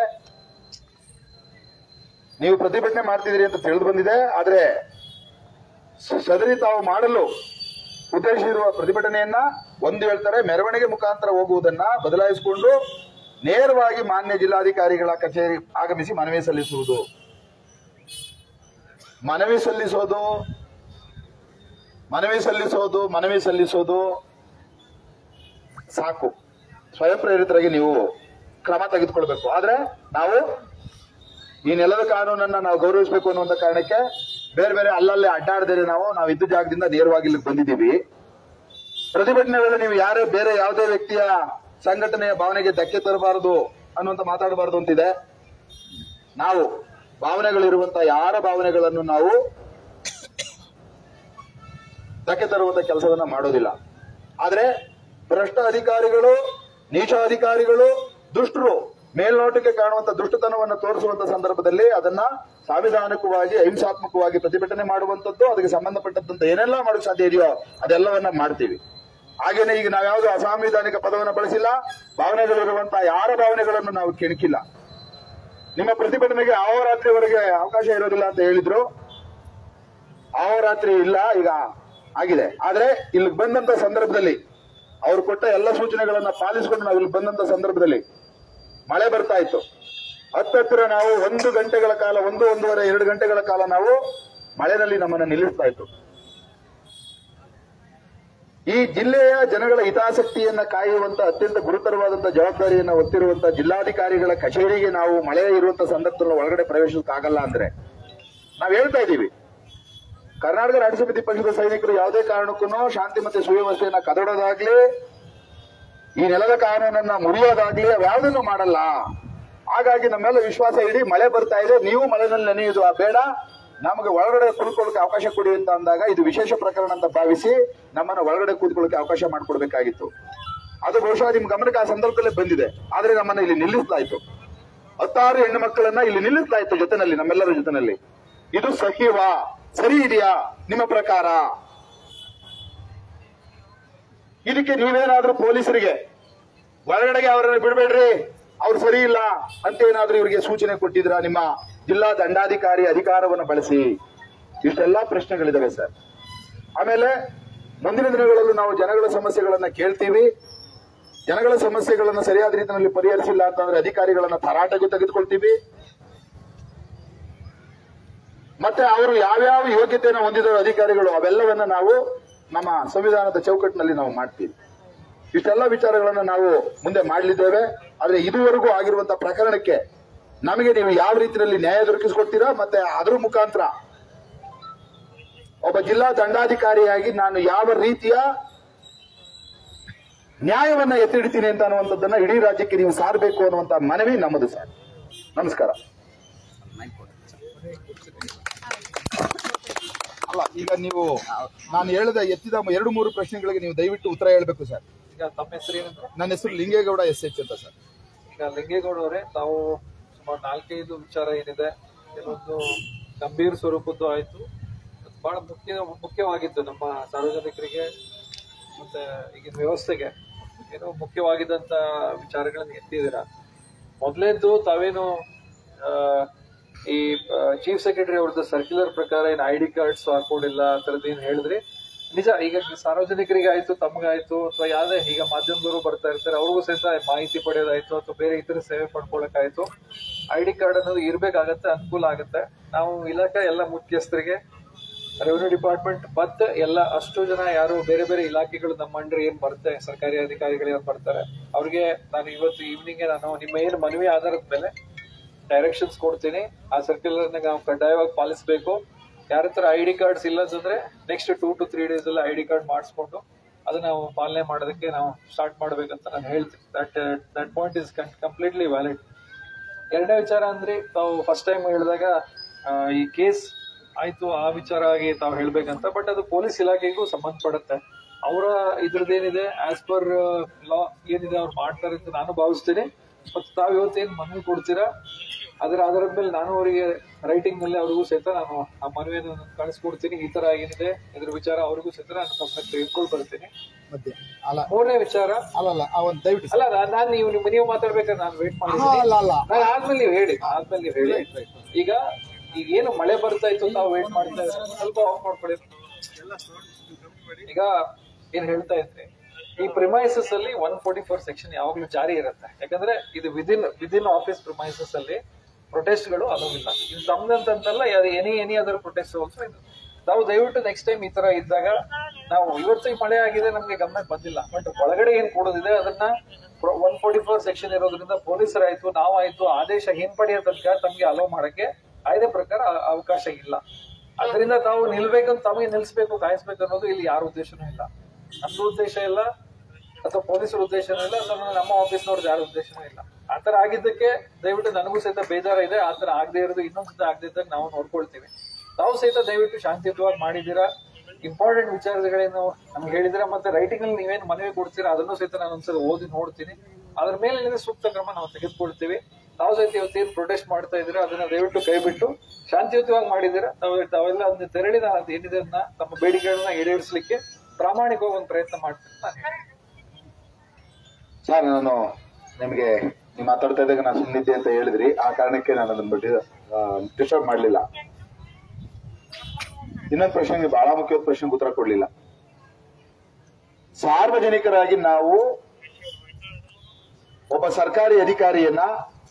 ನೀವು ಪ್ರತಿಭಟನೆ ಮಾಡ್ತಿದ್ದೀರಿ ಅಂತ ತಿಳಿದು ಬಂದಿದೆ ಆದ್ರೆ ಸ- ಸದರಿ ತಾವು ಮಾಡಲು ಉದ್ದೇಶಿಸಿರುವ ಪ್ರತಿಭಟನೆಯನ್ನ ಒಂದು ಹೇಳ್ತಾರೆ ಮೆರವಣಿಗೆ ಮುಖಾಂತರ ಹೋಗುವುದನ್ನ ಬದಲಾಯಿಸಿಕೊಂಡು ನೇರವಾಗಿ ಮಾನ್ಯ ಜಿಲ್ಲಾಧಿಕಾರಿಗಳ ಕಚೇರಿ ಆಗಮಿಸಿ ಮನವಿ ಸಲ್ಲಿಸುವುದು ಮನವಿ ಸಲ್ಲಿಸೋದು ಮನವಿ ಸಲ್ಲಿಸೋದು ಮನವಿ ಸಲ್ಲಿಸೋದು ಸಾಕು ಸ್ವಯಂ ಪ್ರೇರಿತರಾಗಿ ನೀವು ಕ್ರಮ ತೆಗೆದುಕೊಳ್ಬೇಕು ಆದ್ರೆ ನಾವು ಈ ನೆಲದ ಕಾನೂನನ್ನ ನಾವು ಗೌರವಿಸಬೇಕು ಅನ್ನುವಂತ ಕಾರಣಕ್ಕೆ ಬೇರೆ ಬೇರೆ ಅಲ್ಲಲ್ಲೇ ಅಡ್ಡಾಡದೇನೆ ನಾವು ನಾವು ಇದ್ದ ಜಾಗದಿಂದ ನೇರವಾಗಿ ಇಲ್ಲಿಗೆ ಬಂದಿದ್ದೀವಿ ಪ್ರತಿಭಟನೆ ವೇಳೆ ನೀವು ಯಾರೇ ಬೇರೆ ಯಾವುದೇ ವ್ಯಕ್ತಿಯ ಸಂಘಟನೆಯ ಭಾವನೆಗೆ ಧಕ್ಕೆ ತರಬಾರದು ಅನ್ನುವಂತ ಮಾತಾಡಬಾರದು ಅಂತಿದೆ ನಾವು ಭಾವನೆಗಳಿರುವಂತ ಯಾರ ಭಾವನೆಗಳನ್ನು ನಾವು ಧಕ್ಕೆ ತರುವಂತ ಕೆಲಸವನ್ನ ಮಾಡೋದಿಲ್ಲ ಆದ್ರೆ ಭ್ರಷ್ಟ ಅಧಿಕಾರಿಗಳು ನೀಚ ಅಧಿಕಾರಿಗಳು ದುಷ್ಟರು ಮೇಲ್ನೋಟಕ್ಕೆ ಕಾಣುವಂತ ದುಷ್ಟತನವನ್ನ ತೋರಿಸುವಂತ ಸಂದರ್ಭದಲ್ಲಿ ಅದನ್ನ ಸಾಂವಿಧಾನಿಕವಾಗಿ ಅಹಿಂಸಾತ್ಮಕವಾಗಿ ಪ್ರತಿಭಟನೆ ಮಾಡುವಂತದ್ದು ಅದಕ್ಕೆ ಸಂಬಂಧಪಟ್ಟಂತ ಏನೆಲ್ಲ ಮಾಡಕ್ ಸಾಧ್ಯ ಇದೆಯೋ ಅದೆಲ್ಲವನ್ನ ಮಾಡ್ತೀವಿ ಹಾಗೇನೆ ಈಗ ನಾವ್ಯಾವುದು ಅಸಾಂವಿಧಾನಿಕ ಪದವನ್ನು ಬಳಸಿಲ್ಲ ಭಾವನೆಗಳಿರುವಂತಹ ಯಾರ ಭಾವನೆಗಳನ್ನು ನಾವು ಕೆಣಕಿಲ್ಲ ನಿಮ್ಮ ಪ್ರತಿಭಟನೆಗೆ ಅಹೋರಾತ್ರಿವರೆಗೆ ಅವಕಾಶ ಇರೋದಿಲ್ಲ ಅಂತ ಹೇಳಿದ್ರು ಅಹೋರಾತ್ರಿ ಇಲ್ಲ ಈಗ ಆಗಿದೆ ಆದ್ರೆ ಇಲ್ಲಿ ಬಂದಂತ ಸಂದರ್ಭದಲ್ಲಿ ಅವ್ರು ಕೊಟ್ಟ ಎಲ್ಲ ಸೂಚನೆಗಳನ್ನ ಪಾಲಿಸಿಕೊಂಡು ನಾವು ಇಲ್ಲಿ ಬಂದಂತ ಸಂದರ್ಭದಲ್ಲಿ ಮಳೆ ಬರ್ತಾ ಇತ್ತು ಹತ್ತತ್ತಿರ ನಾವು ಒಂದು ಗಂಟೆಗಳ ಕಾಲ ಒಂದು ಒಂದೂವರೆ ಎರಡು ಗಂಟೆಗಳ ಕಾಲ ನಾವು ಮಳೆನಲ್ಲಿ ನಮ್ಮನ್ನ ನಿಲ್ಲಿಸ್ತಾ ಇತ್ತು ಈ ಜಿಲ್ಲೆಯ ಜನಗಳ ಹಿತಾಸಕ್ತಿಯನ್ನ ಕಾಯುವಂತ ಅತ್ಯಂತ ಗುರುತರವಾದಂತ ಜವಾಬ್ದಾರಿಯನ್ನ ಹೊತ್ತಿರುವಂತ ಜಿಲ್ಲಾಧಿಕಾರಿಗಳ ಕಚೇರಿಗೆ ನಾವು ಮಳೆ ಇರುವಂತ ಸಂದರ್ಭದಲ್ಲಿ ಒಳಗಡೆ ಪ್ರವೇಶಿಸಕ್ಕಾಗಲ್ಲ ಅಂದ್ರೆ ನಾವ್ ಹೇಳ್ತಾ ಇದ್ದೀವಿ ಕರ್ನಾಟಕ ರಾಜ್ಯ ಸಮಿತಿ ಪಕ್ಷದ ಸೈನಿಕರು ಯಾವುದೇ ಕಾರಣಕ್ಕೂ ಶಾಂತಿ ಮತ್ತೆ ಸುವ್ಯವಸ್ಥೆಯನ್ನ ಕದಡೋದಾಗ್ಲಿ ಈ ನೆಲದ ಕಾನೂನನ್ನ ಮುರಿಯೋದಾಗ್ಲಿ ಅವ್ಯಾವುದನ್ನು ಮಾಡಲ್ಲ ಹಾಗಾಗಿ ನಮ್ಮೆಲ್ಲ ವಿಶ್ವಾಸ ಇಡಿ ಮಳೆ ಬರ್ತಾ ಇದೆ ನೀವು ಮಳೆನಲ್ಲಿ ನೆನೆಯುವುದು ಆ ಬೇಡ ನಮಗೆ ಒಳಗಡೆ ಕೂತ್ಕೊಳ್ಳೋಕೆ ಅವಕಾಶ ಕೊಡಿ ಅಂತ ಅಂದಾಗ ಇದು ವಿಶೇಷ ಪ್ರಕರಣ ಅಂತ ಭಾವಿಸಿ ನಮ್ಮನ್ನ ಒಳಗಡೆ ಕೂತ್ಕೊಳ್ಳೋಕೆ ಅವಕಾಶ ಮಾಡಿಕೊಡ್ಬೇಕಾಗಿತ್ತು ಅದು ಬಹುಶಃ ನಿಮ್ ಗಮನಕ್ಕೆ ಆ ಸಂದರ್ಭದಲ್ಲೇ ಬಂದಿದೆ ಆದ್ರೆ ನಮ್ಮನ್ನ ಇಲ್ಲಿ ನಿಲ್ಲಿಸಲಾಯ್ತು ಹತ್ತಾರು ಹೆಣ್ಣು ಮಕ್ಕಳನ್ನ ಇಲ್ಲಿ ನಿಲ್ಲಿಸಲಾಯ್ತು ಜೊತೆನಲ್ಲಿ ನಮ್ಮೆಲ್ಲರ ಜೊತೆನಲ್ಲಿ ಇದು ಸಹಿವಾ ಸರಿ ಇದೆಯಾ ನಿಮ್ಮ ಪ್ರಕಾರ ಇದಕ್ಕೆ ನೀವೇನಾದ್ರೂ ಪೊಲೀಸರಿಗೆ ಒಳಗಡೆಗೆ ಅವರನ್ನ ಬಿಡಬೇಡ್ರಿ ಅವ್ರು ಸರಿ ಇಲ್ಲ ಅಂತ ಏನಾದ್ರೂ ಇವರಿಗೆ ಸೂಚನೆ ಕೊಟ್ಟಿದ್ರ ನಿಮ್ಮ ಜಿಲ್ಲಾ ದಂಡಾಧಿಕಾರಿ ಅಧಿಕಾರವನ್ನು ಬಳಸಿ ಇಷ್ಟೆಲ್ಲಾ ಪ್ರಶ್ನೆಗಳಿದಾವೆ ಸರ್ ಆಮೇಲೆ ಮುಂದಿನ ದಿನಗಳಲ್ಲೂ ನಾವು ಜನಗಳ ಸಮಸ್ಯೆಗಳನ್ನ ಕೇಳ್ತೀವಿ ಜನಗಳ ಸಮಸ್ಯೆಗಳನ್ನ ಸರಿಯಾದ ರೀತಿಯಲ್ಲಿ ಪರಿಹರಿಸಿಲ್ಲ ಅಂತಂದ್ರೆ ಅಧಿಕಾರಿಗಳನ್ನ ತರಾಟೆಗೂ ತೆಗೆದುಕೊಳ್ತೀವಿ ಮತ್ತೆ ಅವರು ಯಾವ್ಯಾವ ಯೋಗ್ಯತೆಯನ್ನು ಹೊಂದಿದ ಅಧಿಕಾರಿಗಳು ಅವೆಲ್ಲವನ್ನ ನಾವು ನಮ್ಮ ಸಂವಿಧಾನದ ಚೌಕಟ್ಟಿನಲ್ಲಿ ನಾವು ಮಾಡ್ತೀವಿ ಇಷ್ಟೆಲ್ಲ ವಿಚಾರಗಳನ್ನ ನಾವು ಮುಂದೆ ಮಾಡಲಿದ್ದೇವೆ ಆದ್ರೆ ಇದುವರೆಗೂ ಆಗಿರುವಂತಹ ಪ್ರಕರಣಕ್ಕೆ ನಮಗೆ ನೀವು ಯಾವ ರೀತಿಯಲ್ಲಿ ನ್ಯಾಯ ದೊರಕಿಸಿಕೊಡ್ತೀರಾ ಮತ್ತೆ ಅದ್ರ ಮುಖಾಂತರ ಒಬ್ಬ ಜಿಲ್ಲಾ ದಂಡಾಧಿಕಾರಿಯಾಗಿ ನಾನು ಯಾವ ರೀತಿಯ ನ್ಯಾಯವನ್ನ ಎತ್ತಿಡ್ತೀನಿ ಅಂತ ಅನ್ನುವಂಥದ್ದನ್ನ ಇಡೀ ರಾಜ್ಯಕ್ಕೆ ನೀವು ಸಾರಬೇಕು ಅನ್ನುವಂತ ಮನವಿ ನಮ್ಮದು ಸರ್ ನಮಸ್ಕಾರ ಅಲ್ಲ ಈಗ ನೀವು ನಾನು ಹೇಳಿದ ಎತ್ತಿದ ಎರಡು ಮೂರು ಪ್ರಶ್ನೆಗಳಿಗೆ ನೀವು ದಯವಿಟ್ಟು ಉತ್ತರ ಹೇಳಬೇಕು ಸರ್ ಈಗ ತಮ್ಮ ಹೆಸರು ಏನಂದ್ರೆ ನನ್ನ ಹೆಸರು ಲಿಂಗೇಗೌಡ ಎಸ್ ಎಚ್ ಅಂತ ಸರ್ ಈಗ ಲಿಂಗೇಗೌಡ ಅವರೇ ತಾವು ಸುಮಾರು ನಾಲ್ಕೈದು ವಿಚಾರ ಏನಿದೆ ಕೆಲವೊಂದು ಗಂಭೀರ ಸ್ವರೂಪದ್ದು ಆಯ್ತು ಅದು ಬಹಳ ಮುಖ್ಯ ಮುಖ್ಯವಾಗಿತ್ತು ನಮ್ಮ ಸಾರ್ವಜನಿಕರಿಗೆ ಮತ್ತೆ ಈಗಿನ ವ್ಯವಸ್ಥೆಗೆ ಏನೋ ಮುಖ್ಯವಾಗಿದ್ದಂತ ವಿಚಾರಗಳನ್ನ ಎತ್ತಿದ್ದೀರಾ ಮೊದಲೇದ್ದು ತಾವೇನು ಆ, ಈ ಚೀಫ್ ಸೆಕ್ರೆಟರಿ ಅವ್ರದ್ದು ಸರ್ಕ್ಯುಲರ್ ಪ್ರಕಾರ ಏನು ಐ ಡಿ ಕಾರ್ಡ್ಸ್ ಹಾಕೊಂಡಿಲ್ಲ ಆ ಥರದ್ದು ಏನು ಹೇಳಿದ್ರಿ ನಿಜ ಈಗ ಸಾರ್ವಜನಿಕರಿಗೆ ಆಯ್ತು ತಮ್ಗಾಯ್ತು ಅಥವಾ ಯಾವ್ದೇ ಈಗ ಮಾಧ್ಯಮದವರು ಬರ್ತಾ ಇರ್ತಾರೆ ಅವ್ರಿಗೂ ಸಹಿತ ಮಾಹಿತಿ ಪಡೆಯೋದಾಯ್ತು ಅಥವಾ ಬೇರೆ ಇತರ ಸೇವೆ ಪಡ್ಕೊಳಕ್ಕಾಯ್ತು ಐ ಡಿ ಕಾರ್ಡ್ ಅನ್ನೋದು ಇರ್ಬೇಕಾಗತ್ತೆ ಅನುಕೂಲ ಆಗುತ್ತೆ ನಾವು ಇಲಾಖೆ ಎಲ್ಲ ಮುಖ್ಯಸ್ಥರಿಗೆ ರೆವಿನ್ಯೂ ಡಿಪಾರ್ಟ್ಮೆಂಟ್ ಮತ್ತೆ ಎಲ್ಲ ಅಷ್ಟು ಜನ ಯಾರು ಬೇರೆ ಬೇರೆ ಇಲಾಖೆಗಳು ನಮ್ಮ ಅಂಡರ್ ಏನ್ ಬರುತ್ತೆ ಸರ್ಕಾರಿ ಅಧಿಕಾರಿಗಳು ಏನ್ ಬರ್ತಾರೆ ಅವ್ರಿಗೆ ನಾನು ಇವತ್ತು ಈವ್ನಿಂಗ್ ನಾನು ನಿಮ್ಮ ಏನು ಮನವಿ ಆಧಾರದ ಮೇಲೆ ಡೈರೆಕ್ಷನ್ಸ್ ಕೊಡ್ತೀನಿ ಆ ಸರ್ಕ್ಯುಲರ್ ನಾವು ಕಡ್ಡಾಯವಾಗಿ ಪಾಲಿಸಬೇಕು ಯಾರ ಹತ್ರ ಐ ಡಿ ಕಾರ್ಡ್ಸ್ ಇಲ್ಲ ಅಂತಂದ್ರೆ next two to three days ಅಲ್ಲಿ ಐ ಡಿ ಕಾರ್ಡ್ ಮಾಡಿಸ್ಕೊಂಡು ಅದನ್ನ ನಾವು ಪಾಲನೆ ಮಾಡೋದಕ್ಕೆ ನಾವು ಸ್ಟಾರ್ಟ್ ಮಾಡ್ಬೇಕಂತ ನಾನು ಹೇಳ್ತೀನಿ that that point is completely valid ಎರಡನೇ ವಿಚಾರ ಅಂದ್ರೆ ತಾವು ಫಸ್ಟ್ ಟೈಮ್ ಹೇಳಿದಾಗ ಆ, ಈ ಕೇಸ್ ಆಯ್ತು ಆ ವಿಚಾರ ಆಗಿ ತಾವು ಹೇಳ್ಬೇಕಂತ ಬಟ್ ಅದು ಪೊಲೀಸ್ ಇಲಾಖೆಗೂ ಸಂಬಂಧಪಡುತ್ತೆ ಅವರ ಇದ್ರದ್ದೇನಿದೆ ಆಸ್ ಪರ್ ಲಾ ಏನಿದೆ ಅವ್ರು ಮಾಡ್ತಾರೆ ಅಂತ ನಾನು ಭಾವಿಸ್ತೀನಿ ಮತ್ತು ತಾವು ಇವತ್ತೇನು ಮನವಿ ಕೊಡ್ತೀರಾ ಅದರ ಆಧಾರದ ಮೇಲೆ ನಾನು ಅವರಿಗೆ ರೈಟಿಂಗ್ ನಲ್ಲಿ ಅವ್ರಿಗೂ ಸಹಿತ ನಾನು ಆ ಮನವಿಯನ್ನು ಕಳಿಸ್ಕೊಡ್ತೀನಿ ಈ ತರ ಏನಿದೆ ಇದ್ರ ವಿಚಾರ ಅವ್ರಿಗೂ ಸಹಿತ ನಾನು ಗಮನಕ್ಕೆ ತೆಗೆದುಕೊಂಡು ಬರ್ತೀನಿ ಮಧ್ಯೆ ಅಲ್ಲ ಮೂರನೇ ವಿಚಾರ ಅಲ್ಲಲ್ಲ ಆ ಒಂದು ದಯವಿಟ್ಟು ಅಲ್ಲ ನಾನ್- ನಾನು ನೀವು ನೀವು ನೀವು ಮಾತಾಡ್ಬೇಕಾದ್ರೆ ನಾನು ವೇಟ್ ಮಾಡಿದ್ದೀನಿ ಅಲ್ಲ ಅಲ್ಲ ನಾನು ಆದ್ಮೇಲೆ ನೀವು ಹೇಳಿ ಆದ್ಮೇಲೆ ನೀವು ಹೇಳಿ ಈಗ ಈಗ ಏನು ಮಳೆ ಬರ್ತಾ ಇತ್ತು ತಾವು ವೇಟ್ ಮಾಡ್ತಾ ಇದ್ರೆ ಸ್ವಲ್ಪ ಆಫ್ ಮಾಡ್ಕೊಳ್ಳಿ ಈಗ ಏನ್ ಹೇಳ್ತಾ ಇದ್ರಿ ಈ ಪ್ರಿಮೈಸಸ್ ಅಲ್ಲಿ ಒನ್ ಫೋರ್ಟಿ ಫೋರ್ ಸೆಕ್ಷನ್ ಯಾವಾಗ್ಲೂ ಜಾರಿ ಇರುತ್ತೆ ಯಾಕಂದ್ರೆ ಇದು ವಿದಿನ್ ವಿದಿನ್ ಆಫೀಸ್ ಪ್ರಿಮೈಸಸ್ ಅಲ್ಲಿ ಪ್ರೊಟೆಸ್ಟ್ ಗಳು ಅಲೋವಿಲ್ಲ ಇದು ತಮ್ದಂತಲ್ಲ any any other protest also ಇದು ನಾವು ದಯವಿಟ್ಟು ನೆಕ್ಸ್ಟ್ ಟೈಮ್ ಈ ತರ ಇದ್ದಾಗ ನಾವು ಇವತ್ತು ಈ ಮಳೆ ಆಗಿದೆ ನಮ್ಗೆ ಗಮನಕ್ಕೆ ಬಂದಿಲ್ಲ ಬಟ್ ಒಳಗಡೆ ಏನ್ ಕೊಡೋದಿದೆ ಅದನ್ನ ಒನ್ ಫೋರ್ಟಿ ಫೋರ್ ಸೆಕ್ಷನ್ ಇರೋದ್ರಿಂದ ಪೊಲೀಸರಾಯ್ತು ನಾವಾಯ್ತು ಆದೇಶ ಹಿಂಪಡೆಯೋ ತನಕ ತಮ್ಗೆ ಅಲೋ ಮಾಡಕ್ಕೆ ಕಾಯ್ದೆ ಪ್ರಕಾರ ಅ- ಅವಕಾಶ ಇಲ್ಲ ಅದರಿಂದ ತಾವು ನಿಲ್ಬೇಕಂತ ತಮಗೆ ನಿಲ್ಸ್ಬೇಕು ಕಾಯಿಸ್ಬೇಕು ಅನ್ನೋದು ಇಲ್ಲಿ ಯಾರ ಉದ್ದೇಶನೂ ಇಲ್ಲ ನಮ್ದು ಉದ್ದೇಶ ಇಲ್ಲ ಅಥವಾ ಪೊಲೀಸರ ಉದ್ದೇಶನೂ ಇಲ್ಲ ಅಥವಾ ನಮ್ಮ ಆಫೀಸ್ನವ್ರದ್ದು ಯಾರ ಉದ್ದೇಶನೂ ಇಲ್ಲ ಆತರ ಆಗಿದ್ದಕ್ಕೆ ದಯವಿಟ್ಟು ನನಗೂ ಸಹಿತ ಬೇಜಾರ ಇದೆ ಆತರ ಆಗದೆ ಇರೋದು ಇನ್ನೊಂದ್ಸತ ಆಗದೆ ಇದ್ದಾಗ ನಾವು ನೋಡ್ಕೊಳ್ತೀವಿ ತಾವು ಸಹಿತ ದಯವಿಟ್ಟು ಶಾಂತಿಯುತವಾಗಿ ಮಾಡಿದ್ದೀರಾ ಇಂಪಾರ್ಟೆಂಟ್ ವಿಚಾರಗಳೇನು ನಮ್ಗೆ ಹೇಳಿದ್ರೆ ಮತ್ತೆ ರೈಟಿಂಗ್ ಅಲ್ಲಿ ನೀವೇನು ಮನವಿ ಕೊಡ್ತೀರಾ ಅದನ್ನು ಸಹಿತ ನಾನು ಒಂದ್ಸಲ ಓದಿ ನೋಡ್ತೀನಿ ಅದ್ರ ಮೇಲೆ ಏನಿದೆ ಸೂಕ್ತ ಕ್ರಮ ನಾವು ತೆಗೆದುಕೊಳ್ತೀವಿ ತಾವು ಸಹಿತ ಇವತ್ತೇನು ಪ್ರೊಟೆಸ್ಟ್ ಮಾಡ್ತಾ ಇದ್ದೀರಾ ಅದನ್ನ ದಯವಿಟ್ಟು ಕೈ ಬಿಟ್ಟು ಶಾಂತಿಯುತವಾಗಿ ಮಾಡಿದ್ದೀರಾ ತಾವು ತಾವೆಲ್ಲ ಅದನ್ನ ತೆರಳಿ ನಾನು ಅದು ಏನಿದೆ ಅದನ್ನ ತಮ್ಮ ಬೇಡಿಕೆಗಳನ್ನ ಈಡೇರಿಸಲಿಕ್ಕೆ ಪ್ರಾಮಾಣಿಕವಾಗಿ ಒಂದು ಪ್ರಯತ್ನ ಮಾಡ್ತೀನಿ ನಾನು ಹೇಳ್ತೀನಿ. ಸರ್ ನಾನು ನಿಮಗೆ ನೀವು ಮಾತಾಡ್ತಾ ಇದ್ದಾಗ ನಾನು ಸುಮ್ಮನಿದ್ದೆ ಅಂತ ಹೇಳಿದ್ರಿ ಆ ಕಾರಣಕ್ಕೆ ನಾನು ಅದನ್ನ ಬಿಟ್ಟು ಡಿಸ್ಟರ್ಬ್ ಮಾಡಲಿಲ್ಲ ಇನ್ನೊಂದು ಪ್ರಶ್ನೆಗೆ ಬಹಳ ಮುಖ್ಯವಾದ ಪ್ರಶ್ನೆಗೆ ಉತ್ತರ ಕೊಡ್ಲಿಲ್ಲ ಸಾರ್ವಜನಿಕರಾಗಿ ನಾವು ಒಬ್ಬ ಸರ್ಕಾರಿ ಅಧಿಕಾರಿಯನ್ನ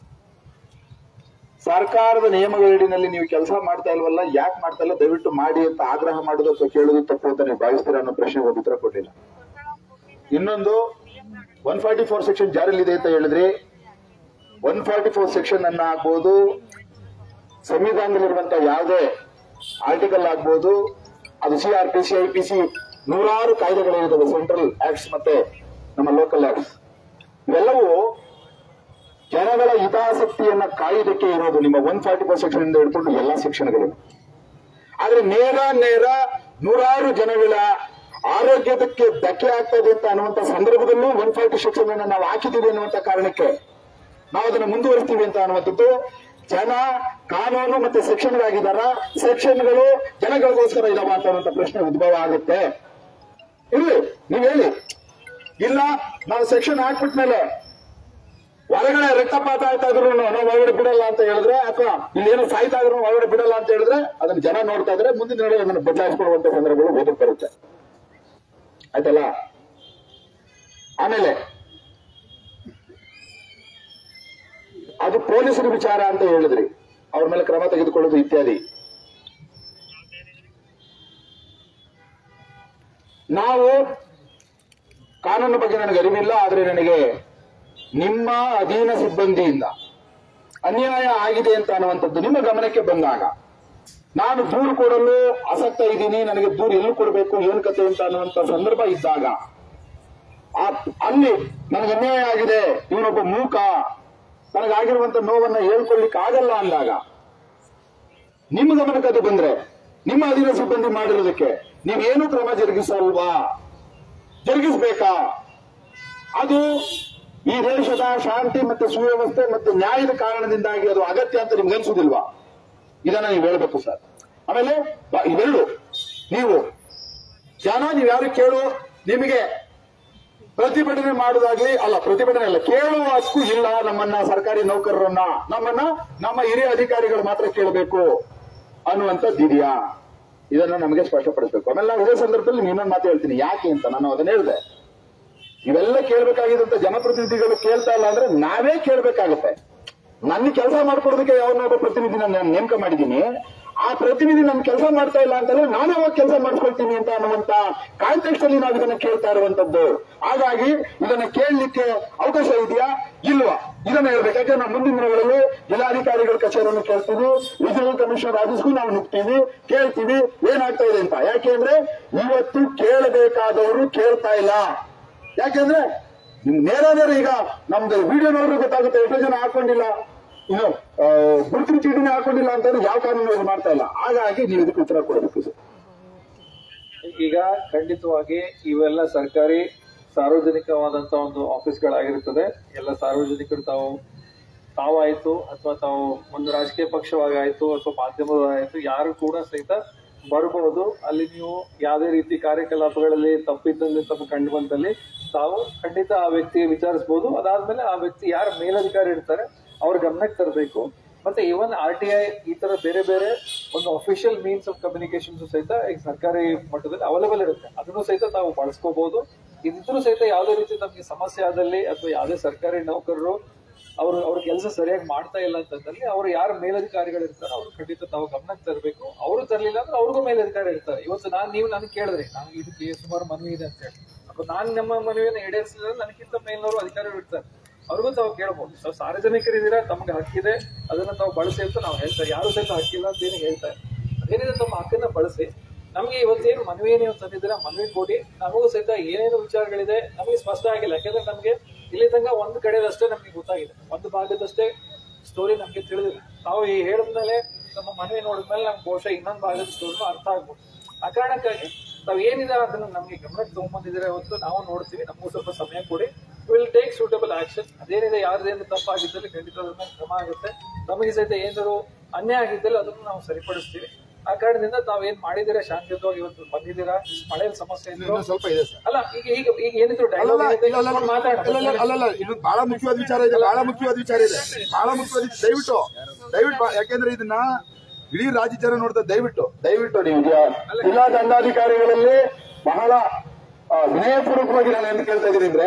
ಸರ್ಕಾರದ ನಿಯಮಗಳಡಿನಲ್ಲಿ ನೀವು ಕೆಲಸ ಮಾಡ್ತಾ ಇಲ್ವಲ್ಲ ಯಾಕೆ ಮಾಡ್ತಾ ಇಲ್ಲ ದಯವಿಟ್ಟು ಮಾಡಿ ಅಂತ ಆಗ್ರಹ ಮಾಡೋದು ಅಥವಾ ಕೇಳೋದು ತಪ್ಪು ಅಂತ ನೀವು ಭಾವಿಸ್ತೀರಾ ಅನ್ನೋ ಪ್ರಶ್ನೆಗೆ ಒಂದು ಉತ್ತರ ಕೊಡ್ಲಿಲ್ಲ ಇನ್ನೊಂದು ಒನ್ ಫಾರ್ಟಿ ಫೋರ್ ಸೆಕ್ಷನ್ ಜಾರಿಯಲ್ಲಿದೆ ಅಂತ ಹೇಳಿದ್ರಿ ಒನ್ ಫಾರ್ಟಿ ಫೋರ್ ಸೆಕ್ಷನ್ ಅನ್ನ ಆಗ್ಬೋದು ಸಂವಿಧಾನದಲ್ಲಿರುವಂತ ಯಾವುದೇ ಆರ್ಟಿಕಲ್ ಆಗ್ಬೋದು ಅದು C R P C I P C ನೂರಾರು ಕಾಯ್ದೆಗಳಿರುತ್ತವೆ ಸೆಂಟ್ರಲ್ ಆಕ್ಟ್ಸ್ ಮತ್ತೆ ನಮ್ಮ ಲೋಕಲ್ ಆಕ್ಟ್ಸ್ ಇವೆಲ್ಲವೂ ಜನಗಳ ಹಿತಾಸಕ್ತಿಯನ್ನ ಕಾಯುವುದಕ್ಕೆ ಇರೋದು ನಿಮ್ಮ ಒನ್ ಫಾರ್ಟಿ ಫೋರ್ ಸೆಕ್ಷನ್ ಇಂದ ಹಿಡ್ಕೊಂಡು ಎಲ್ಲಾ ಸೆಕ್ಷನ್ಗಳು ಆದ್ರೆ ನೇರ ನೇರ ನೂರಾರು ಜನಗಳ ಆರೋಗ್ಯದಕ್ಕೆ ಧಕ್ಕೆ ಆಗ್ತದೆ ಅಂತ ಅನ್ನುವಂತ ಸಂದರ್ಭದಲ್ಲೂ ಒನ್ ಫಾರ್ಟಿ ಸೆಕ್ಷನ್ ಅನ್ನ ನಾವು ಹಾಕಿದ್ದೀವಿ ಅನ್ನುವಂತ ಕಾರಣಕ್ಕೆ ನಾವು ಅದನ್ನು ಮುಂದುವರಿಸ್ತೀವಿ ಅಂತ ಅನ್ನುವಂಥದ್ದು ಜನ ಕಾನೂನು ಮತ್ತೆ ಸೆಕ್ಷನ್ಗಳಾಗಿದ್ದಾರ ಸೆಕ್ಷನ್ಗಳು ಜನಗಳಿಗೋಸ್ಕರ ಇದಾವ ಅಂತ ಅನ್ನುವಂಥ ಪ್ರಶ್ನೆ ಉದ್ಭವ ಆಗುತ್ತೆ ಇಲ್ಲಿ ನೀವ್ ಹೇಳಿ ಇಲ್ಲ ನಾವು ಸೆಕ್ಷನ್ ಹಾಕ್ಬಿಟ್ಮೇಲೆ ಹೊರಗಡೆ ರಕ್ತಪಾತ ಆಯ್ತಾ ಇದ್ರು ನಾವು ಒಳಗಡೆ ಬಿಡಲ್ಲ ಅಂತ ಹೇಳಿದ್ರೆ ಅಥವಾ ಇಲ್ಲೇನೋ ಸಾಯ್ತಾ ಇದ್ರು ಒಳಗಡೆ ಬಿಡಲ್ಲ ಅಂತ ಹೇಳಿದ್ರೆ ಅದನ್ನ ಜನ ನೋಡ್ತಾ ಇದ್ರೆ ಮುಂದಿನ ದಿನಗಳಲ್ಲಿ ಅದನ್ನು ಬದಲಾಯಿಸಿಕೊಳ್ಳುವಂತ ಸಂದರ್ಭಗಳು ಓದಕ್ ಬರುತ್ತೆ ಆಯ್ತಲ್ಲ ಆಮೇಲೆ ಅದು ಪೊಲೀಸರ ವಿಚಾರ ಅಂತ ಹೇಳಿದ್ರಿ ಅವ್ರ ಮೇಲೆ ಕ್ರಮ ತೆಗೆದುಕೊಳ್ಳೋದು ಇತ್ಯಾದಿ ನಾವು ಕಾನೂನು ಬಗ್ಗೆ ನನಗೆ ಅರಿವಿಲ್ಲ ಆದ್ರೆ ನನಗೆ ನಿಮ್ಮ ಅಧೀನ ಸಿಬ್ಬಂದಿಯಿಂದ ಅನ್ಯಾಯ ಆಗಿದೆ ಅಂತ ಅನ್ನುವಂಥದ್ದು ನಿಮ್ಮ ಗಮನಕ್ಕೆ ಬಂದಾಗ ನಾನು ದೂರು ಕೊಡಲು ಆಸಕ್ತ ಇದ್ದೀನಿ ನನಗೆ ದೂರು ಎಲ್ಲಿ ಕೊಡಬೇಕು ಏನು ಕತೆ ಅಂತ ಅನ್ನುವಂಥ ಸಂದರ್ಭ ಇದ್ದಾಗ ಆ- ಅಲ್ಲಿ ನನಗೆ ಅನ್ಯಾಯ ಆಗಿದೆ ಇವನೊಬ್ಬ ಮೂಕ ನನಗಾಗಿರುವಂತ ನೋವನ್ನ ಹೇಳ್ಕೊಳ್ಳಿಕ್ಕೆ ಆಗಲ್ಲ ಅಂದಾಗ ನಿಮ್ಮ ಗಮನಕ್ಕೆ ಅದು ಬಂದ್ರೆ ನಿಮ್ಮ ಅಧೀನ ಸಿಬ್ಬಂದಿ ಮಾಡಿರೋದಕ್ಕೆ ನೀವೇನು ಕ್ರಮ ಜರುಗಿಸಲ್ವಾ ಜರುಗಿಸ್ಬೇಕಾ ಅದು ಈ ದೇಶದ ಶಾಂತಿ ಮತ್ತೆ ಸುವ್ಯವಸ್ಥೆ ಮತ್ತೆ ನ್ಯಾಯದ ಕಾರಣದಿಂದಾಗಿ ಅದು ಅಗತ್ಯ ಅಂತ ನಿಮ್ಗೆ ಅನ್ಸುದಿಲ್ವಾ ಇದನ್ನ ನೀವು ಹೇಳ್ಬೇಕು ಸರ್ ಆಮೇಲೆ ಬ- ಇವೆರಡು ನೀವು ಜನ ನೀವು ಯಾರು ಕೇಳು ನಿಮಗೆ ಪ್ರತಿಭಟನೆ ಮಾಡುದಾಗ್ಲಿ ಅಲ್ಲ ಪ್ರತಿಭಟನೆ ಅಲ್ಲ ಕೇಳುವ ಹಕ್ಕು ಇಲ್ಲ ನಮ್ಮನ್ನ ಸರ್ಕಾರಿ ನೌಕರರನ್ನ ನಮ್ಮನ್ನ ನಮ್ಮ ಹಿರಿಯ ಅಧಿಕಾರಿಗಳು ಮಾತ್ರ ಕೇಳಬೇಕು ಅನ್ನುವಂಥದ್ದು ಇದೆಯಾ ಇದನ್ನ ನಮಗೆ ಸ್ಪಷ್ಟಪಡಿಸಬೇಕು ಆಮೇಲೆ ನಾವು ಇದೇ ಸಂದರ್ಭದಲ್ಲಿ ಇನ್ನೊಂದು ಮಾತು ಹೇಳ್ತೀನಿ ಯಾಕೆ ಅಂತ ನಾನು ಅದನ್ನ ಹೇಳಿದೆ ಇವೆಲ್ಲ ಕೇಳಬೇಕಾಗಿದ್ದಂತ ಜನಪ್ರತಿನಿಧಿಗಳು ಕೇಳ್ತಾ ಇಲ್ಲ ಅಂದ್ರೆ ನಾವೇ ಕೇಳಬೇಕಾಗತ್ತೆ ನನ್ನ ಕೆಲಸ ಮಾಡ್ಕೊಡೋದಕ್ಕೆ ಯಾವನ್ನೊಬ್ಬ ಪ್ರತಿನಿಧಿನ ನಾನು ನೇಮಕ ಮಾಡಿದ್ದೀನಿ ಆ ಪ್ರತಿನಿಧಿ ನನ್ನ ಕೆಲಸ ಮಾಡ್ತಾ ಇಲ್ಲ ಅಂತಂದ್ರೆ ನಾನು ಅವಾಗ ಕೆಲಸ ಮಾಡ್ಕೊಳ್ತೀನಿ ಅಂತ ಅನ್ನುವಂತ ಕಾಂಟೆಕ್ಸ್ಟ್ ಅಲ್ಲಿ ನಾವು ಇದನ್ನ ಕೇಳ್ತಾ ಇರುವಂತದ್ದು ಹಾಗಾಗಿ ಇದನ್ನ ಕೇಳಲಿಕ್ಕೆ ಅವಕಾಶ ಇದೆಯಾ ಇಲ್ವಾ ಇದನ್ನ ಹೇಳ್ಬೇಕು ಯಾಕಂದ್ರೆ ನಾವು ಮುಂದಿನ ದಿನಗಳಲ್ಲಿ ಜಿಲ್ಲಾಧಿಕಾರಿಗಳ ಕಚೇರಿಯನ್ನು ಕೇಳ್ತೀವಿ ವಿಜಿಲೆನ್ಸ್ ಕಮಿಷನರ್ ಆಫೀಸ್ಗೂ ನಾವು ನುಗ್ತೀವಿ ಕೇಳ್ತೀವಿ ಏನಾಗ್ತಾ ಇದೆ ಅಂತ ಯಾಕೆಂದ್ರೆ ಇವತ್ತು ಕೇಳಬೇಕಾದವರು ಕೇಳ್ತಾ ಇಲ್ಲ ಯಾಕೆಂದ್ರೆ ನಿಮ್ ನೇರ ನೇರ ಈಗ ನಮ್ದು ವಿಡಿಯೋ ನೋಡಿದ್ರೆ ಗೊತ್ತಾಗುತ್ತೆ ಎಷ್ಟೋ ಜನ ಹಾಕೊಂಡಿಲ್ಲ ಇನ್ನು ಆ, ಗುರುತಿನ ಚೀಟಿನೇ ಹಾಕೊಂಡಿಲ್ಲ ಅಂತಂದ್ರೆ ಯಾವ ಕಾನೂನು ಇದು ಮಾಡ್ತಾ ಇಲ್ಲ ಹಾಗಾಗಿ ನೀವು ಇದಕ್ಕೆ ಉತ್ತರ ಕೊಡಬೇಕು ಸರ್ ಈಗ ಖಂಡಿತವಾಗಿ ಇವೆಲ್ಲ ಸರ್ಕಾರಿ ಸಾರ್ವಜನಿಕವಾದಂತ ಒಂದು ಆಫೀಸ್ಗಳಾಗಿರುತ್ತದೆ ಎಲ್ಲ ಸಾರ್ವಜನಿಕರು ತಾವು ತಾವಾಯ್ತು ಅಥವಾ ತಾವು ಒಂದು ರಾಜಕೀಯ ಪಕ್ಷವಾಗಾಯ್ತು ಅಥವಾ ಮಾಧ್ಯಮವಾಗಾಯ್ತು ಯಾರು ಕೂಡ ಸಹಿತ ಬರಬಹುದು ಅಲ್ಲಿ ನೀವು ಯಾವುದೇ ರೀತಿ ಕಾರ್ಯಕಲಾಪಗಳಲ್ಲಿ ತಪ್ಪಿದ್ದಲ್ಲಿ ತಪ್ಪು ಕಂಡು ಬಂದಲ್ಲಿ ತಾವು ಖಂಡಿತ ಆ ವ್ಯಕ್ತಿಗೆ ವಿಚಾರಿಸಬಹುದು ಅದಾದ್ಮೇಲೆ ಆ ವ್ಯಕ್ತಿ ಯಾರು ಮೇಲಧಿಕಾರಿ ಇರ್ತಾರೆ ಅವ್ರ ಗಮನಕ್ಕೆ ತರಬೇಕು ಮತ್ತೆ ಇವನ್ ಆರ್ ಟಿ ಐ ಈ ತರ ಬೇರೆ ಬೇರೆ ಒಂದು ಅಫಿಷಿಯಲ್ ಮೀನ್ಸ್ ಆಫ್ ಕಮ್ಯುನಿಕೇಶನ್ ಸಹಿತ ಈಗ ಸರ್ಕಾರಿ ಮಟ್ಟದಲ್ಲಿ ಅವೈಲೇಬಲ್ ಇರುತ್ತೆ ಅದನ್ನು ಸಹಿತ ತಾವು ಬಳಸ್ಕೋಬಹುದು ಇದಿದ್ರು ಸಹಿತ ಯಾವುದೇ ರೀತಿ ನಮಗೆ ಸಮಸ್ಯೆ ಆದಲ್ಲಿ ಅಥವಾ ಯಾವುದೇ ಸರ್ಕಾರಿ ನೌಕರರು ಅವರು ಅವ್ರ ಕೆಲಸ ಸರಿಯಾಗಿ ಮಾಡ್ತಾ ಇಲ್ಲ ಅಂತಂದಲ್ಲಿ ಅವ್ರು ಯಾರು ಮೇಲಧಿಕಾರಿಗಳು ಇರ್ತಾರೋ ಅವ್ರು ಖಂಡಿತ ತಾವು ಗಮನಕ್ಕೆ ತರಬೇಕು ಅವರು ತರಲಿಲ್ಲ ಅಂದ್ರೆ ಅವ್ರಿಗೂ ಮೇಲಧಿಕಾರಿ ಇರ್ತಾರೆ ಇವತ್ತು ನಾನು ನೀವು ನನಗೆ ಕೇಳಿದ್ರಿ ನನಗೆ ಇದಕ್ಕೆ ಸುಮಾರು ಮನವಿ ಇದೆ ಅಂತ ಹೇಳಿ ಅಥವಾ ನಾನು ನಮ್ಮ ಮನವಿಯನ್ನು ಈಡೇರಿಸಲಿಲ್ಲ ನನಗಿಂತ ಮೇಲಿನವರು ಅಧಿಕಾರಿಗಳು ಇರ್ತಾರೆ ಅವ್ರಿಗೂ ತಾವು ಕೇಳಬಹುದು ಸೊ ಸಾರ್ವಜನಿಕರಿದ್ದೀರಾ ತಮಗೆ ಹಕ್ಕಿದೆ ಅದನ್ನ ತಾವು ಬಳಸಿ ಅಂತ ನಾವು ಹೇಳ್ತಾರೆ ಯಾರು ಸಹಿತ ಹಕ್ಕಿಲ್ಲ ಅಂತ ಏನು ಹೇಳ್ತಾರೆ ಅದೇನಿದೆ ತಮ್ಮ ಹಕ್ಕನ್ನ ಬಳಸಿ ನಮಗೆ ಇವತ್ತೇನು ಮನವಿ ನೀವು ತಂದಿದ್ದೀರಾ ಮನವಿ ಕೊಡಿ ನಮಗೂ ಸಹಿತ ಏನೇನು ವಿಚಾರಗಳಿದೆ ನಮಗೆ ಸ್ಪಷ್ಟ ಆಗಿಲ್ಲ ಯಾಕಂದ್ರೆ ನಮಗೆ ಇಲ್ಲಿ ತನಕ ಒಂದು ಕಡೆದಷ್ಟೇ ನಮಗೆ ಗೊತ್ತಾಗಿದೆ ಒಂದು ಭಾಗದಷ್ಟೇ ಸ್ಟೋರಿ ನಮಗೆ ತಿಳಿದಿಲ್ಲ ತಾವು ಈ ಹೇಳಿದ್ಮೇಲೆ ನಮ್ಮ ಮನವಿ ನೋಡಿದ್ಮೇಲೆ ನಮ್ಗೆ ಬಹುಶಃ ಇನ್ನೊಂದು ಭಾಗದ ಸ್ಟೋರಿನೂ ಅರ್ಥ ಆಗ್ಬೋದು ಆ ಕಾರಣಕ್ಕಾಗಿ ತಾವು ಏನಿದೆ ಅದನ್ನ ನಮಗೆ ಗಮನಕ್ಕೆ ತಗೊಂಡ್ಬಂದಿದ್ದೀರಾ ಇವತ್ತು ನಾವು ನೋಡ್ತೀವಿ ನಮಗೂ ಸ್ವಲ್ಪ ಸಮಯ ಕೊಡಿ ವಿಲ್ ಟೇಕ್ ಸೂಟಬಲ್ ಆಕ್ಷನ್ ಅದೇನಿದೆ ಯಾರ್ದೇನು ತಪ್ಪಾಗಿದ್ದಲ್ಲಿ ಖಂಡಿತ ಅದ್ರ ಮೇಲೆ ಕ್ರಮ ಆಗುತ್ತೆ ನಮಗೆ ಸಹಿತ ಏನಾದ್ರು ಅನ್ಯಾಯ ಆಗಿದ್ದಲ್ಲಿ ಅದನ್ನು ನಾವು ಸರಿಪಡಿಸ್ತೀವಿ ಆ ಕಾರಣದಿಂದ ತಾವ್ ಏನ್ ಮಾಡಿದ್ದೀರಾ ಶಾಂತಿಯುತವಾಗಿ ಇವತ್ತು ಬಂದಿದ್ದೀರಾ ಇಷ್ಟ್ ಮಳೆಯಲ್ಲಿ ಸಮಸ್ಯೆ ಇದ್ರು ಇನ್ನೊಂದ್ ಸ್ವಲ್ಪ ಇದೆ ಸರ್ ಅಲ್ಲ ಈಗ ಈಗ ಈಗ ಏನಿದ್ರು ಅಲ್ಲಲ್ಲ ಡೈಲಾಗ್ ಇಲ್ಲ, ಅಲ್ಲಲ್ಲ, ಅಲ್ಲಲ್ಲ, ಅಲ್ಲಲ್ಲ ಇದು ಬಹಳ ಮುಖ್ಯವಾದ ವಿಚಾರ ಇದೆ ಬಹಳ ಮುಖ್ಯವಾದ ವಿಚಾರ ಇದೆ ಬಹಳ ಮುಖ್ಯವಾದ ವಿಚಾರ. ದಯವಿಟ್ಟು ದಯವಿಟ್ಟು ಬಾ- ಯಾಕೆಂದ್ರೆ ಇದನ್ನ ಇಡೀ ರಾಜ್ಯ ಜನ ನೋಡ್ತಾರೆ ದಯವಿಟ್ಟು ದಯವಿಟ್ಟು ನೀವು ಜಿಲ್ಲಾ ದಂಡಾಧಿಕಾರಿಗಳಲ್ಲಿ ಬಹಳ ಆ, ವಿನಯಪೂರ್ವಕವಾಗಿ ನಾನು ಏನು ಕೇಳ್ತಾ ಇದ್ದೀನಿ ಅಂದ್ರೆ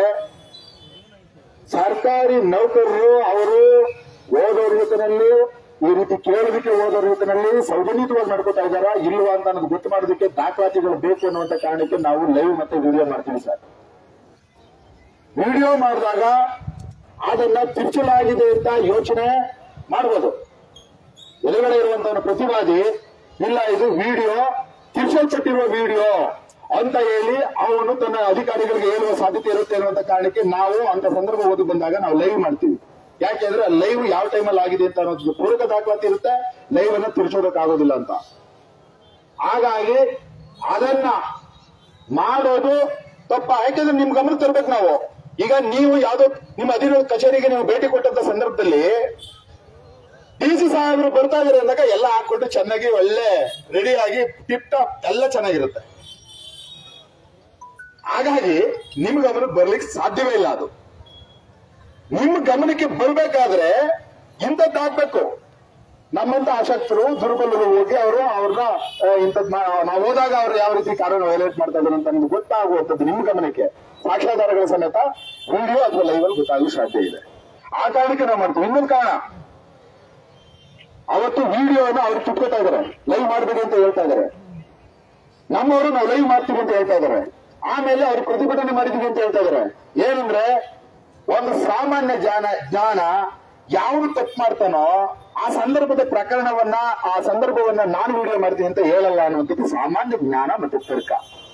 ಸರ್ಕಾರಿ ನೌಕರರು ಅವರು ಓದೋರ್ ಜೊತೆನಲ್ಲಿ ಈ ರೀತಿ ಕೇಳೋದಕ್ಕೆ ಓದೋರ್ ಜೊತೆನಲ್ಲಿ ಸೌಜನ್ಯವಾಗಿ ನಡ್ಕೋತಾ ಇದ್ದಾರಾ ಇಲ್ವಾ ಅಂತ ನನಗೆ ಗೊತ್ತು ಮಾಡೋದಕ್ಕೆ ದಾಖಲಾತಿಗಳು ಬೇಕು ಅನ್ನುವಂತ ಕಾರಣಕ್ಕೆ ನಾವು ಲೈವ್ ಮತ್ತೆ ವಿಡಿಯೋ ಮಾಡ್ತೀವಿ ಸರ್ ವಿಡಿಯೋ ಮಾಡಿದಾಗ ಅದನ್ನ ತಿರ್ಚಲಾಗಿದೆ ಅಂತ ಯೋಚನೆ ಮಾಡ್ಬೋದು ಎದುರುಗಡೆ ಇರುವಂತಹ ಪ್ರತಿವಾದಿ ಇಲ್ಲ ಇದು ವಿಡಿಯೋ ತಿರ್ಸಲ್ಪಟ್ಟಿರುವ ವಿಡಿಯೋ ಅಂತ ಹೇಳಿ ಅವನು ತನ್ನ ಅಧಿಕಾರಿಗಳಿಗೆ ಹೇಳುವ ಸಾಧ್ಯತೆ ಇರುತ್ತೆ ಅನ್ನುವಂತ ಕಾರಣಕ್ಕೆ ನಾವು ಅಂತ ಸಂದರ್ಭ ಓದಿ ಬಂದಾಗ ನಾವು ಲೈವ್ ಮಾಡ್ತೀವಿ ಯಾಕೆಂದ್ರೆ ಲೈವ್ ಯಾವ ಟೈಮಲ್ಲಿ ಆಗಿದೆ ಅಂತ ಅನ್ನೋದು ಪೂರಕ ದಾಖಲಾತಿ ಇರುತ್ತೆ ಲೈವ್ ಅನ್ನ ತಿರ್ಸೋದಕ್ಕಾಗೋದಿಲ್ಲ ಅಂತ ಹಾಗಾಗಿ ಅದನ್ನ ಮಾಡೋದು ತಪ್ಪ ಯಾಕೆಂದ್ರೆ ನಿಮ್ ಗಮನ ತರ್ಬೇಕು ನಾವು ಈಗ ನೀವು ಯಾವ್ದೋ ನಿಮ್ಮ ಅಧೀನ ಕಚೇರಿಗೆ ನೀವು ಭೇಟಿ ಕೊಟ್ಟಂತ ಸಂದರ್ಭದಲ್ಲಿ ಡಿ ಸಿ ಸಾಹೇಬರು ಬರ್ತಾ ಇದಾರೆ ಅಂದಾಗ ಎಲ್ಲ ಹಾಕೊಂಡು ಚೆನ್ನಾಗಿ ಒಳ್ಳೆ ರೆಡಿಯಾಗಿ ಟಿಪ್ ಟಾಪ್ ಎಲ್ಲ ಚೆನ್ನಾಗಿರುತ್ತೆ ಹಾಗಾಗಿ ನಿಮ್ ಗಮನಕ್ಕೆ ಬರ್ಲಿಕ್ಕೆ ಸಾಧ್ಯವೇ ಇಲ್ಲ ಅದು ನಿಮ್ ಗಮನಕ್ಕೆ ಬರ್ಬೇಕಾದ್ರೆ ಇಂಥದ್ದಾಗ್ಬೇಕು ನಮ್ಮಂತ ಆಸಕ್ತರು ದುರ್ಬಲರು ಹೋಗಿ ಅವರು ಅವ್ರನ್ನ ಇಂಥದ್ ನಾವು ಹೋದಾಗ ಅವ್ರು ಯಾವ ರೀತಿ ಕಾನೂನು ವೈಲೇಟ್ ಮಾಡ್ತಾ ಇದ್ದಾರೆ ಅಂತ ನಮ್ಗೆ ಗೊತ್ತಾಗುವಂಥದ್ದು ನಿಮ್ ಗಮನಕ್ಕೆ ಸಾಕ್ಷ್ಯಾಧಾರಗಳ ಸಮೇತ ವಿಡಿಯೋ ಅಥವಾ ಲೈವ್ ಅಲ್ಲಿ ಗೊತ್ತಾಗಲು ಸಾಧ್ಯ ಇದೆ ಆ ಕಾರಣಕ್ಕೆ ನಾವು ಮಾಡ್ತೀವಿ ಇನ್ನೊಂದು ಕಾರಣ ಅವತ್ತು ವಿಡಿಯೋನ ಅವ್ರು ಕಿತ್ಕೋತಾ ಇದಾರೆ ಲೈವ್ ಮಾಡಬೇಡಿ ಅಂತ ಹೇಳ್ತಾ ಇದಾರೆ ನಮ್ಮವರು ನಾವು ಲೈವ್ ಮಾಡ್ತೀವಿ ಅಂತ ಹೇಳ್ತಾ ಇದಾರೆ ಆಮೇಲೆ ಅವ್ರು ಪ್ರತಿಭಟನೆ ಮಾಡಿದೀವಿ ಅಂತ ಹೇಳ್ತಾ ಇದಾರೆ ಏನಂದ್ರೆ ಒಂದು ಸಾಮಾನ್ಯ ಜ್ಞಾನ ಜ್ಞಾನ ಯಾವನು ತಪ್ಪು ಮಾಡ್ತಾನೋ ಆ ಸಂದರ್ಭದ ಪ್ರಕರಣವನ್ನ ಆ ಸಂದರ್ಭವನ್ನ ನಾನು ವಿಡಿಯೋ ಮಾಡ್ತೀನಿ ಅಂತ ಹೇಳಲ್ಲ ಅನ್ನುವಂಥದ್ದು ಸಾಮಾನ್ಯ ಜ್ಞಾನ ಮತ್ತು ತರ್ಕ